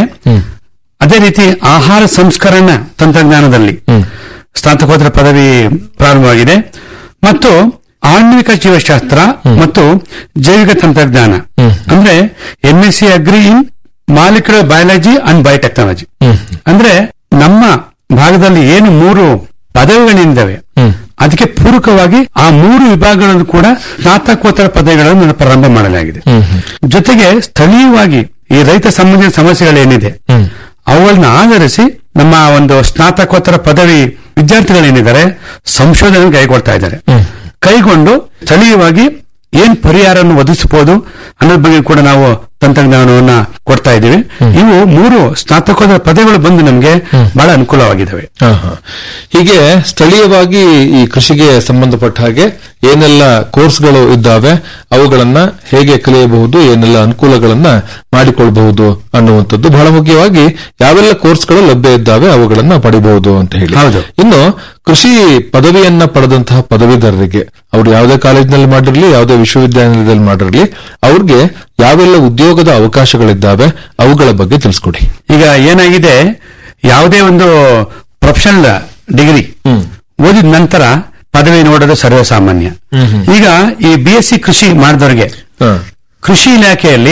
ಅದೇ ರೀತಿ ಆಹಾರ ಸಂಸ್ಕರಣ ತಂತ್ರಜ್ಞಾನದಲ್ಲಿ ಸ್ನಾತಕೋತ್ತರ ಪದವಿ ಪ್ರಾರಂಭವಾಗಿದೆ ಮತ್ತು ಆಣ್ವಿಕ ಜೀವಶಾಸ್ತ್ರ ಮತ್ತು ಜೈವಿಕ ತಂತ್ರಜ್ಞಾನ ಅಂದ್ರೆ MSc agri in molecular biology and biotechnology ಅಂದ್ರೆ ನಮ್ಮ ಭಾಗದಲ್ಲಿ ಏನು ಮೂರು ಪದವಿಗಳಿದ್ದಾವೆ ಅದಕ್ಕೆ ಪೂರಕವಾಗಿ ಆ ಮೂರು ವಿಭಾಗಗಳನ್ನು ಕೂಡ ಸ್ನಾತಕೋತ್ತರ ಪದವಿಗಳನ್ನು ಪ್ರಾರಂಭ ಮಾಡಲಾಗಿದೆ ಜೊತೆಗೆ ಸ್ಥಳೀಯವಾಗಿ ಈ ರೈತ ಸಂಬಂಧಿತ ಸಮಸ್ಯೆಗಳೇನಿದೆ ಅವುಗಳನ್ನ ಆಧರಿಸಿ ನಮ್ಮ ಒಂದು ಸ್ನಾತಕೋತ್ತರ ಪದವಿ ವಿದ್ಯಾರ್ಥಿಗಳೇನಿದ್ದಾರೆ ಸಂಶೋಧನೆ ಕೈಗೊಳ್ತಾ ಇದ್ದಾರೆ ಕೈಗೊಂಡು ಸ್ಥಳೀಯವಾಗಿ ಏನ್ ಪರಿಹಾರವನ್ನು ಒದಗಿಸಬಹುದು ಅನ್ನೋದ್ರ ಬಗ್ಗೆ ಕೂಡ ನಾವು ತಂತ್ರಜ್ಞಾನವನ್ನ ಕೊಡ್ತಾ ಇದ್ದೀವಿ ಇವು ಮೂರು ಸ್ನಾತಕೋತ್ತರ ಪದವಿಗಳು ಬಂದು ನಮಗೆ ಬಹಳ ಅನುಕೂಲವಾಗಿದ್ದಾವೆ ಹಾ, ಹಾ. ಹೀಗೆ ಸ್ಥಳೀಯವಾಗಿ ಈ ಕೃಷಿಗೆ ಸಂಬಂಧಪಟ್ಟ ಹಾಗೆ ಏನೆಲ್ಲ ಕೋರ್ಸ್ಗಳು ಇದ್ದಾವೆ ಅವುಗಳನ್ನ ಹೇಗೆ ಕಲಿಯಬಹುದು ಏನೆಲ್ಲ ಅನುಕೂಲಗಳನ್ನ ಮಾಡಿಕೊಳ್ಬಹುದು ಅನ್ನುವಂಥದ್ದು ಬಹಳ ಮುಖ್ಯವಾಗಿ ಯಾವೆಲ್ಲ ಕೋರ್ಸ್ಗಳು ಲಭ್ಯ ಇದ್ದಾವೆ ಅವುಗಳನ್ನ ಪಡಿಬಹುದು ಅಂತ ಹೇಳಿ ಹೌದು. ಇನ್ನು ಕೃಷಿ ಪದವಿಯನ್ನ ಪಡೆದಂತಹ ಪದವೀಧರರಿಗೆ ಅವರು ಯಾವುದೇ ಕಾಲೇಜಿನಲ್ಲಿ ಮಾಡಿರಲಿ ಯಾವುದೇ ವಿಶ್ವವಿದ್ಯಾನಿಲಯದಲ್ಲಿ ಮಾಡಿರಲಿ ಅವ್ರಿಗೆ ಯಾವೆಲ್ಲ ಉದ್ಯೋಗದ ಅವಕಾಶಗಳಿದ್ದಾವೆ ಅವುಗಳ ಬಗ್ಗೆ ತಿಳಿಸ್ಕೊಡಿ ಈಗ ಏನಾಗಿದೆ ಯಾವುದೇ ಒಂದು ಪ್ರೊಫೆಷನಲ್ ಡಿಗ್ರಿ ಓದಿದ ನಂತರ ಪದವಿ ನೋಡೋದು ಸರ್ವೇ ಸಾಮಾನ್ಯ ಈಗ ಈ ಬಿ ಎಸ್ ಸಿ ಕೃಷಿ ಮಾಡಿದವರಿಗೆ ಹಾ. ಕೃಷಿ ಇಲಾಖೆಯಲ್ಲಿ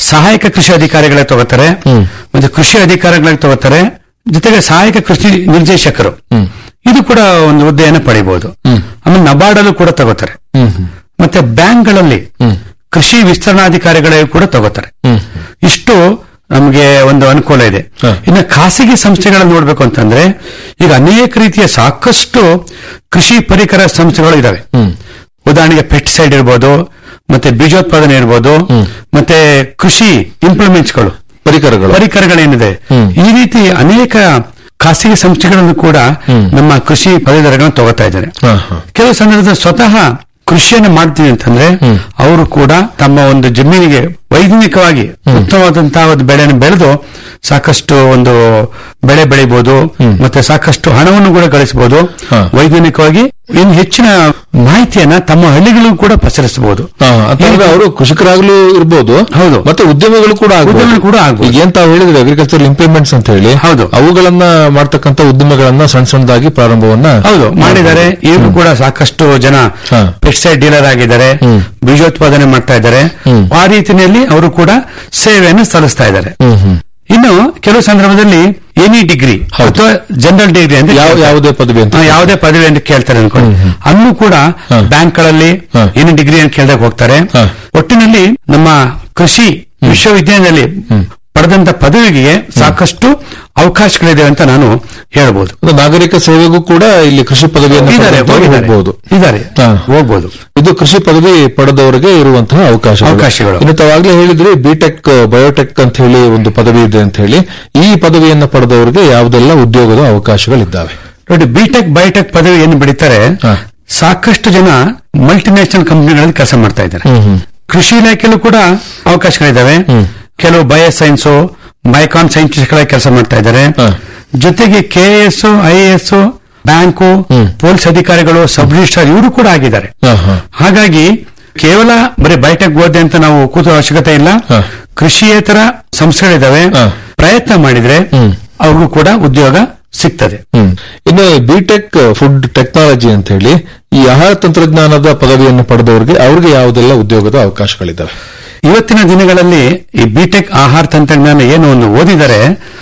ಸಹಾಯಕ ಕೃಷಿ ಅಧಿಕಾರಿಗಳಾಗಿ ತಗೋತಾರೆ ಹ್ಮ್. ಮತ್ತೆ ಕೃಷಿ ಅಧಿಕಾರಿಗಳಾಗಿ ತಗೋತಾರೆ ಜೊತೆಗೆ ಸಹಾಯಕ ಕೃಷಿ ನಿರ್ದೇಶಕರು ಹ್ಮ್. ಇದು ಕೂಡ ಒಂದು ಹುದ್ದೆಯನ್ನು ಪಡಿಬಹುದು ಹ್ಮ್. ಆಮೇಲೆ ನಬಾರ್ಡಲ್ಲೂ ಕೂಡ ತಗೋತಾರೆ ಹ್ಮ್ ಹ್ಮ್ ಮತ್ತೆ ಬ್ಯಾಂಕ್ಗಳಲ್ಲಿ ಹ್ಮ್. ಕೃಷಿ ವಿಸ್ತರಣಾಧಿಕಾರಿಗಳಿಗೂ ಕೂಡ ತಗೋತಾರೆ ಹ್ಮ್. ಇಷ್ಟು ನಮಗೆ ಒಂದು ಅನುಕೂಲ ಇದೆ ಹ. ಇನ್ನು ಖಾಸಗಿ ಸಂಸ್ಥೆಗಳನ್ನು ನೋಡ್ಬೇಕು ಅಂತಂದ್ರೆ ಈಗ ಅನೇಕ ರೀತಿಯ ಸಾಕಷ್ಟು ಕೃಷಿ ಪರಿಕರ ಸಂಸ್ಥೆಗಳು ಇದಾವೆ ಹ್ಮ್. ಉದಾಹರಣೆಗೆ ಪೆಸ್ಟಿಸೈಡ್ ಇರ್ಬೋದು ಮತ್ತೆ ಬೀಜೋತ್ಪಾದನೆ ಇರ್ಬೋದು ಹ್ಮ್. ಮತ್ತೆ ಕೃಷಿ ಇಂಪ್ಲಿಮೆಂಟ್ಸ್ಗಳು ಪರಿಕರಗಳು ಪರಿಕರಗಳೇನಿದೆ ಹ್ಮ್. ಈ ರೀತಿ ಅನೇಕ ಖಾಸಗಿ ಸಂಸ್ಥೆಗಳನ್ನು ಕೂಡ ಹ್ಮ್. ನಮ್ಮ ಕೃಷಿ ಪದವೀಧರಗಳನ್ನು ತಗೋತಾ ಇದ್ದಾರೆ ಹಾ, ಹಾ. ಕೆಲವು ಸಂದರ್ಭದಲ್ಲಿ ಸ್ವತಃ ಕೃಷಿಯನ್ನು ಮಾಡ್ತೀವಿ ಅಂತಂದ್ರೆ ಹ್ಮ್. ಅವರು ಕೂಡ ತಮ್ಮ ಒಂದು ಜಮೀನಿಗೆ ವೈಜ್ಞಾನಿಕವಾಗಿ ಉತ್ತಮವಾದಂತಹ ಒಂದು ಬೆಳೆಯನ್ನು ಬೆಳೆದು ಸಾಕಷ್ಟು ಒಂದು ಬೆಳೆ ಬೆಳಿಬಹುದು ಹ್ಮ್. ಮತ್ತೆ ಸಾಕಷ್ಟು ಹಣವನ್ನು ಕೂಡ ಗಳಿಸಬಹುದು ಹಾ. ವೈಜ್ಞಾನಿಕವಾಗಿ ಇನ್ನು ಹೆಚ್ಚಿನ ಮಾಹಿತಿಯನ್ನ ತಮ್ಮ ಹಳ್ಳಿಗಳಿಗೂ ಕೂಡ ಪಸರಿಸಬಹುದು ಹಾ, ಅಂತಂದ್ರೆ ಅವರು ಕೃಷಿಕರಾಗ್ಲೂ ಇರ್ಬೋದು ಹೌದು. ಮತ್ತೆ ಉದ್ಯಮಿಗಳು ಕೂಡ ಆಗ್ಬೋದು. ಉದ್ಯಮಿಗಳು ಕೂಡ ಆಗ್ಬೋದು. ಈಗ ಏನ್ ತಾವು ಹೇಳಿದ್ರೆ ಅಗ್ರಿಕಲ್ಚರ್ ಇಂಪ್ಲಿಮೆಂಟ್ಸ್ ಅಂತ ಹೇಳಿ ಹೌದು. ಅವುಗಳನ್ನ ಮಾಡ್ತಕ್ಕಂತ ಉದ್ಯಮಗಳನ್ನ ಸಣ್ಣ ಸಣ್ಣದಾಗಿ ಪ್ರಾರಂಭವನ್ನ ಹೌದು ಮಾಡಿದ್ದಾರೆ ಈಗಲೂ ಕೂಡ ಸಾಕಷ್ಟು ಜನ ಹಾ. ಪೆಸ್ಟಿಸೈಡ್ ಡೀಲರ್ ಆಗಿದ್ದಾರೆ ಹ್ಮ್. ಬೀಜೋತ್ಪಾದನೆ ಮಾಡ್ತಾ ಇದ್ದಾರೆ ಹ್ಮ್. ಆ ರೀತಿಯಲ್ಲಿ ಅವರು ಕೂಡ ಸೇವೆಯನ್ನು ಸಲ್ಲಿಸ್ತಾ ಇದ್ದಾರೆ ಹ್ಮ್ ಹ್ಮ್ ಇನ್ನು ಕೆಲವು ಸಂದರ್ಭದಲ್ಲಿ ಎನಿ ಡಿಗ್ರಿ ಹೌದು. ಅಥವಾ ಜನರಲ್ ಡಿಗ್ರಿ ಅಂತ ಯಾವ ಕೇಳ್ತಾರೆ. ಯಾವುದೇ ಪದವಿ ಅಂತ ಹಾ, ಯಾವುದೇ ಪದವಿ ಅಂತ ಕೇಳ್ತಾರೆ ಅನ್ಕೊಳ್ಳಿ ಅಲ್ಲೂ ಕೂಡ ಹಾ. ಬ್ಯಾಂಕ್ಗಳಲ್ಲಿ ಹಾ. ಎನಿ ಡಿಗ್ರಿ ಅಂತ ಕೇಳಿದಾಗ ಹೋಗ್ತಾರೆ ಹಾ. ಒಟ್ಟಿನಲ್ಲಿ ನಮ್ಮ ಕೃಷಿ ವಿಶ್ವವಿದ್ಯಾಲಯದಲ್ಲಿ ಪಡೆದಂತ ಪದವಿಗೆ ಸಾಕಷ್ಟು ಅವಕಾಶಗಳಿದೆ ಅಂತ ನಾನು ಹೇಳ್ಬೋದು ಒಂದು ನಾಗರಿಕ ಸೇವೆಗೂ ಕೂಡ ಇಲ್ಲಿ ಕೃಷಿ ಪದವಿಯನ್ನು ಇದ್ದಾರೆ ಪಡೆದವರು ಹೋಗಿದ್ದಾರೆ. ಹೋಗ್ಬೋದು ಇದ್ದಾರೆ ಹಾ. ಹೋಗ್ಬೋದು ಇದು ಕೃಷಿ ಪದವಿ ಪಡೆದವರಿಗೆ ಇರುವಂತಹ ಅವಕಾಶ ಅವಕಾಶಗಳು. ಇನ್ನು ತಾವಾಗ್ಲೇ ಹೇಳಿದ್ರಿ ಬಿಟೆಕ್ ಬಯೋಟೆಕ್ ಅಂತ ಹೇಳಿ ಒಂದು ಪದವಿ ಇದೆ ಅಂತ ಹೇಳಿ ಈ ಪದವಿಯನ್ನ ಪಡೆದವರಿಗೆ ಯಾವುದೆಲ್ಲ ಉದ್ಯೋಗದ ಅವಕಾಶಗಳಿದ್ದಾವೆ ನೋಡಿ ಬಿಟೆಕ್ ಬಯೋಟೆಕ್ ಪದವಿ ಏನು ಬಿಡಿತಾರೆ ಹಾ. ಸಾಕಷ್ಟು ಜನ ಮಲ್ಟಿನ್ಯಾಷನಲ್ ಕಂಪನಿಗಳಲ್ಲಿ ಕೆಲಸ ಮಾಡ್ತಾ ಇದ್ದಾರೆ ಹ್ಮ್, ಹ್ಮ್. ಕೃಷಿ ಇಲಾಖೆಯಲ್ಲೂ ಕೂಡ ಅವಕಾಶಗಳಿದ್ದಾವೆ ಹ್ಮ್. ಕೆಲವು ಬಯೋ ಸೈನ್ಸು ಮೈಕಾನ್ ಸೈಂಟಿಸ್ಟ್ಗಳ ಕೆಲಸ ಮಾಡ್ತಾ ಇದ್ದಾರೆ ಹಾ. ಜೊತೆಗೆ K S I S bank ಹ್ಮ್. ಪೊಲೀಸ್ ಅಧಿಕಾರಿಗಳು ಸಬ್ ರಿಜಿಸ್ಟ್ರಾರ್ ಇವರು ಕೂಡ ಆಗಿದ್ದಾರೆ ಹಾ, ಹಾ. ಹಾಗಾಗಿ ಕೇವಲ ಬರೀ ಬಯೋಟೆಕ್ ಓದೆ ಅಂತ ನಾವು ಕೂತ ಅವಶ್ಯಕತೆ ಇಲ್ಲ ಹಾ. ಕೃಷಿಯೇತರ ಸಂಸ್ಥೆಗಳಿದ್ದಾವೆ ಹಾ. ಪ್ರಯತ್ನ ಮಾಡಿದ್ರೆ ಹ್ಮ್. ಅವ್ರಿಗೂ ಕೂಡ ಉದ್ಯೋಗ ಸಿಗ್ತದೆ ಹ್ಮ್. ಇನ್ನು ಬಿಟೆಕ್ ಫುಡ್ ಟೆಕ್ನಾಲಜಿ ಅಂತ ಹೇಳಿ ಈ ಆಹಾರ ತಂತ್ರಜ್ಞಾನದ ಪದವಿಯನ್ನು ಪಡೆದವರಿಗೆ ಅವ್ರಿಗೆ ಯಾವುದೆಲ್ಲ ಉದ್ಯೋಗದ ಅವಕಾಶಗಳಿದ್ದಾವೆ ಇವತ್ತಿನ ದಿನಗಳಲ್ಲಿ ಈ ಬಿಟೆಕ್ ಆಹಾರ ತಂತ್ರಜ್ಞಾನ ಏನು ಒಂದು ಓದಿದರೆ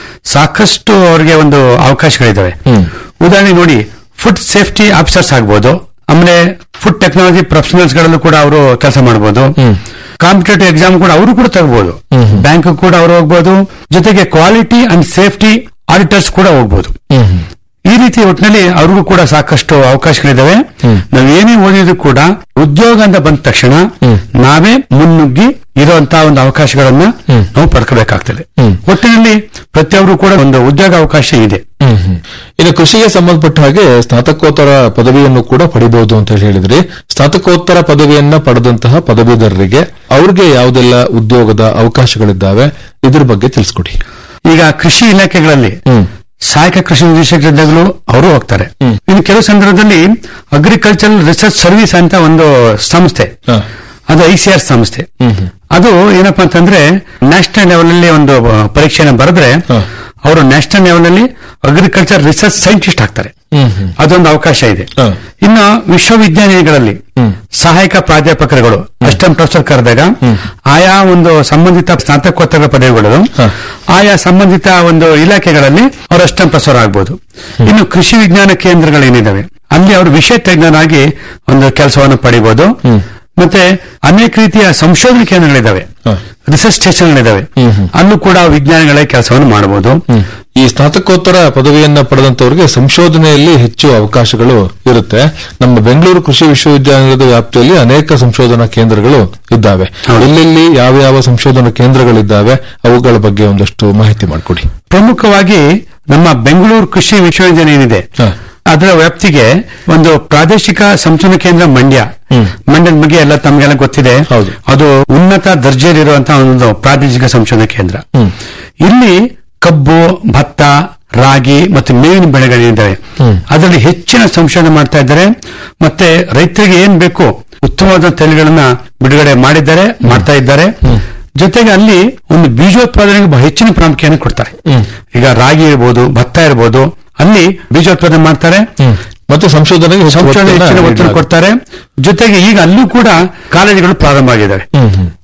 ಸಾಕಷ್ಟು ಅವರಿಗೆ ಒಂದು ಅವಕಾಶಗಳಿದ್ದಾವೆ ಹ್ಮ್. ಉದಾಹರಣೆ ನೋಡಿ ಫುಡ್ ಸೇಫ್ಟಿ ಆಫೀಸರ್ಸ್ ಆಗ್ಬೋದು ಆಮೇಲೆ ಫುಡ್ ಟೆಕ್ನಾಲಜಿ ಪ್ರೊಫೆಷನಲ್ಸ್ ಗಳಲ್ಲೂ ಕೂಡ ಅವರು ಕೆಲಸ ಮಾಡಬಹುದು ಹ್ಮ್. ಕಾಂಪಿಟೇಟಿವ್ ಎಕ್ಸಾಮ್ ಕೂಡ ಅವರು ಕೂಡ ತಗಬಹುದು ಹ್ಮ್, ಹ್ಮ್. ಬ್ಯಾಂಕ್ ಕೂಡ ಅವರು ಹೋಗ್ಬೋದು ಜೊತೆಗೆ ಕ್ವಾಲಿಟಿ ಅಂಡ್ ಸೇಫ್ಟಿ ಆಡಿಟರ್ಸ್ ಕೂಡ ಹೋಗ್ಬೋದು ಹ್ಮ್, ಹ್ಮ್. ಈ ರೀತಿ ಒಟ್ಟಿನಲ್ಲಿ ಅವ್ರಿಗೂ ಕೂಡ ಸಾಕಷ್ಟು ಅವಕಾಶಗಳಿದಾವೆ ಹ್ಮ್. ನಾವು ಏನೇ ಓದಿದ್ರು ಕೂಡ ಉದ್ಯೋಗ ಅಂತ ಬಂದ ತಕ್ಷಣ ಹ್ಮ್. ನಾವೇ ಮುನ್ನುಗ್ಗಿ ಇರುವಂತಹ ಒಂದು ಅವಕಾಶಗಳನ್ನ ಹ್ಮ್. ನಾವು ಪಡ್ಕೋಬೇಕಾಗ್ತದೆ ಹ್ಮ್. ಒಟ್ಟಿನಲ್ಲಿ ಪ್ರತಿಯೊಬ್ಬರು ಕೂಡ ಒಂದು ಉದ್ಯೋಗ ಅವಕಾಶ ಇದೆ ಹ್ಮ್, ಹ್ಮ್. ಇನ್ನು ಕೃಷಿಗೆ ಸಂಬಂಧಪಟ್ಟ ಹಾಗೆ ಸ್ನಾತಕೋತ್ತರ ಪದವಿಯನ್ನು ಕೂಡ ಪಡಿಬಹುದು ಅಂತ ಹೇಳಿ ಹೇಳಿದ್ರಿ ಸ್ನಾತಕೋತ್ತರ ಪದವಿಯನ್ನ ಪಡೆದಂತಹ ಪದವೀಧರರಿಗೆ ಅವ್ರಿಗೆ ಯಾವುದೆಲ್ಲ ಉದ್ಯೋಗದ ಅವಕಾಶಗಳಿದ್ದಾವೆ ಇದ್ರ ಬಗ್ಗೆ ತಿಳಿಸ್ಕೊಡಿ ಈಗ ಕೃಷಿ ಇಲಾಖೆಗಳಲ್ಲಿ ಹ್ಮ್. ಸಹಾಯಕ ಕೃಷಿ ನಿರ್ದೇಶಕರಿದ್ದಾಗಲೂ ಅವರು ಹೋಗ್ತಾರೆ ಹ್ಮ್. ಇನ್ನು ಕೆಲವು ಸಂದರ್ಭದಲ್ಲಿ ಅಗ್ರಿಕಲ್ಚರಲ್ ರಿಸರ್ಚ್ ಸರ್ವಿಸ್ ಅಂತ ಒಂದು ಸಂಸ್ಥೆ ಹಾ. ಅದು ಐಸಿಆರ್ ಸಂಸ್ಥೆ ಹ್ಮ್, ಹ್ಮ್. ಅದು ಏನಪ್ಪಾ ಅಂತಂದ್ರೆ ನ್ಯಾಷನಲ್ ಲೆವೆಲ್ ಅಲ್ಲಿ ಒಂದು ಪರೀಕ್ಷೆನ ಬರೆದ್ರೆ ಹಾ. ಅವರು ನ್ಯಾಷನಲ್ ಲೆವೆಲ್ ಅಲ್ಲಿ ಅಗ್ರಿಕಲ್ಚರ್ ರಿಸರ್ಚ್ ಸೈಂಟಿಸ್ಟ್ ಆಗ್ತಾರೆ ಹ್ಮ್, ಹ್ಮ್. ಅದೊಂದು ಅವಕಾಶ ಇದೆ ಹಾ. ಇನ್ನು ವಿಶ್ವವಿದ್ಯಾಲಯಗಳಲ್ಲಿ ಹ್ಮ್. ಸಹಾಯಕ ಪ್ರಾಧ್ಯಾಪಕರುಗಳು ಅಸ್ಟೆಂಟ್ ಪ್ರೊಫೆಸರ್ ಕರೆದಾಗ ಆಯಾ ಒಂದು ಸಂಬಂಧಿತ ಸ್ನಾತಕೋತ್ತರ ಪದವಿಗಳು ಹಾ. ಆಯಾ ಸಂಬಂಧಿತ ಒಂದು ಇಲಾಖೆಗಳಲ್ಲಿ ಅವರು ಅಸ್ಟೆಂಟ್ ಪ್ರೊಫೆಸರ್ ಆಗ್ಬೋದು ಇನ್ನು ಕೃಷಿ ವಿಜ್ಞಾನ ಕೇಂದ್ರಗಳೇನಿದಾವೆ ಅಲ್ಲಿ ಅವರು ವಿಷಯ ತಜ್ಞರಾಗಿ ಒಂದು ಕೆಲಸವನ್ನು ಪಡಿಬಹುದು ಹ್ಮ್. ಮತ್ತೆ ಅನೇಕ ರೀತಿಯ ಸಂಶೋಧನಾ ಕೇಂದ್ರಗಳಿದಾವೆ ಹಾ. ರಿಸರ್ಚ್ ಸ್ಟೇಷನ್ಗಳಿದಾವೆ ಹ್ಮ್, ಹ್ಮ್. ಅಲ್ಲೂ ಕೂಡ ವಿಜ್ಞಾನಿಗಳೇ ಕೆಲಸವನ್ನು ಮಾಡಬಹುದು ಹ್ಮ್. ಈ ಸ್ನಾತಕೋತ್ತರ ಪದವಿಯನ್ನ ಪಡೆದಂತವರಿಗೆ ಸಂಶೋಧನೆಯಲ್ಲಿ ಹೆಚ್ಚು ಅವಕಾಶಗಳು ಇರುತ್ತೆ ನಮ್ಮ ಬೆಂಗಳೂರು ಕೃಷಿ ವಿಶ್ವವಿದ್ಯಾನಿಲಯದ ವ್ಯಾಪ್ತಿಯಲ್ಲಿ ಅನೇಕ ಸಂಶೋಧನಾ ಕೇಂದ್ರಗಳು ಇದ್ದಾವೆ ಹೌದು. ಎಲ್ಲೆಲ್ಲಿ ಯಾವ ಯಾವ ಸಂಶೋಧನಾ ಕೇಂದ್ರಗಳಿದ್ದಾವೆ ಅವುಗಳ ಬಗ್ಗೆ ಒಂದಷ್ಟು ಮಾಹಿತಿ ಮಾಡಿಕೊಡಿ ಪ್ರಮುಖವಾಗಿ ನಮ್ಮ ಬೆಂಗಳೂರು ಕೃಷಿ ವಿಶ್ವವಿದ್ಯಾಲಯ ಏನಿದೆ ಹಾ. ಅದರ ವ್ಯಾಪ್ತಿಗೆ ಒಂದು ಪ್ರಾದೇಶಿಕ ಸಂಶೋಧನಾ ಕೇಂದ್ರ ಮಂಡ್ಯ ಹ್ಮ್. ಮಂಡ್ಯದ ಬಗ್ಗೆ ಎಲ್ಲ ತಮಗೆಲ್ಲ ಗೊತ್ತಿದೆ ಹೌದು. ಅದು ಉನ್ನತ ದರ್ಜೆಯಲ್ಲಿರುವಂತಹ ಒಂದು ಪ್ರಾದೇಶಿಕ ಸಂಶೋಧನಾ ಕೇಂದ್ರ ಹ್ಮ್. ಇಲ್ಲಿ ಕಬ್ಬು ಭತ್ತ ರಾಗಿ ಮತ್ತು ಮೇವಿನ ಬೆಳೆಗಳಿದ್ದಾವೆ ಹ್ಮ್. ಅದರಲ್ಲಿ ಹೆಚ್ಚಿನ ಸಂಶೋಧನೆ ಮಾಡ್ತಾ ಇದ್ದಾರೆ ಮತ್ತೆ ರೈತರಿಗೆ ಏನ್ ಬೇಕು ಉತ್ತಮವಾದ ತಳಿಗಳನ್ನ ಬಿಡುಗಡೆ ಮಾಡಿದ್ದಾರೆ ಮಾಡ್ತಾ ಇದ್ದಾರೆ ಜೊತೆಗೆ ಅಲ್ಲಿ ಒಂದು ಬೀಜೋತ್ಪಾದನೆಗೆ ಬಹಳ ಹೆಚ್ಚಿನ ಪ್ರಾಮುಖ್ಯತೆ ಕೊಡ್ತಾರೆ ಹ್ಮ್. ಈಗ ರಾಗಿ ಇರ್ಬೋದು ಭತ್ತ ಇರ್ಬೋದು ಅಲ್ಲಿ ಬೀಜೋತ್ಪಾದನೆ ಮಾಡ್ತಾರೆ ಹ್ಮ್. ಮತ್ತೆ ಸಂಶೋಧನೆಗೆ ಹೆಚ್ಚು ಸಂಶೋಧನೆ ಒತ್ತನ್ನ ಹೆಚ್ಚಿನ ಒತ್ತಡ ನೀಡಲಾಗುತ್ತೆ. ಕೊಡ್ತಾರೆ ಜೊತೆಗೆ ಈಗ ಅಲ್ಲೂ ಕೂಡ ಕಾಲೇಜುಗಳು ಪ್ರಾರಂಭ ಆಗಿದ್ದಾವೆ ಹ್ಮ್, ಹ್ಮ್.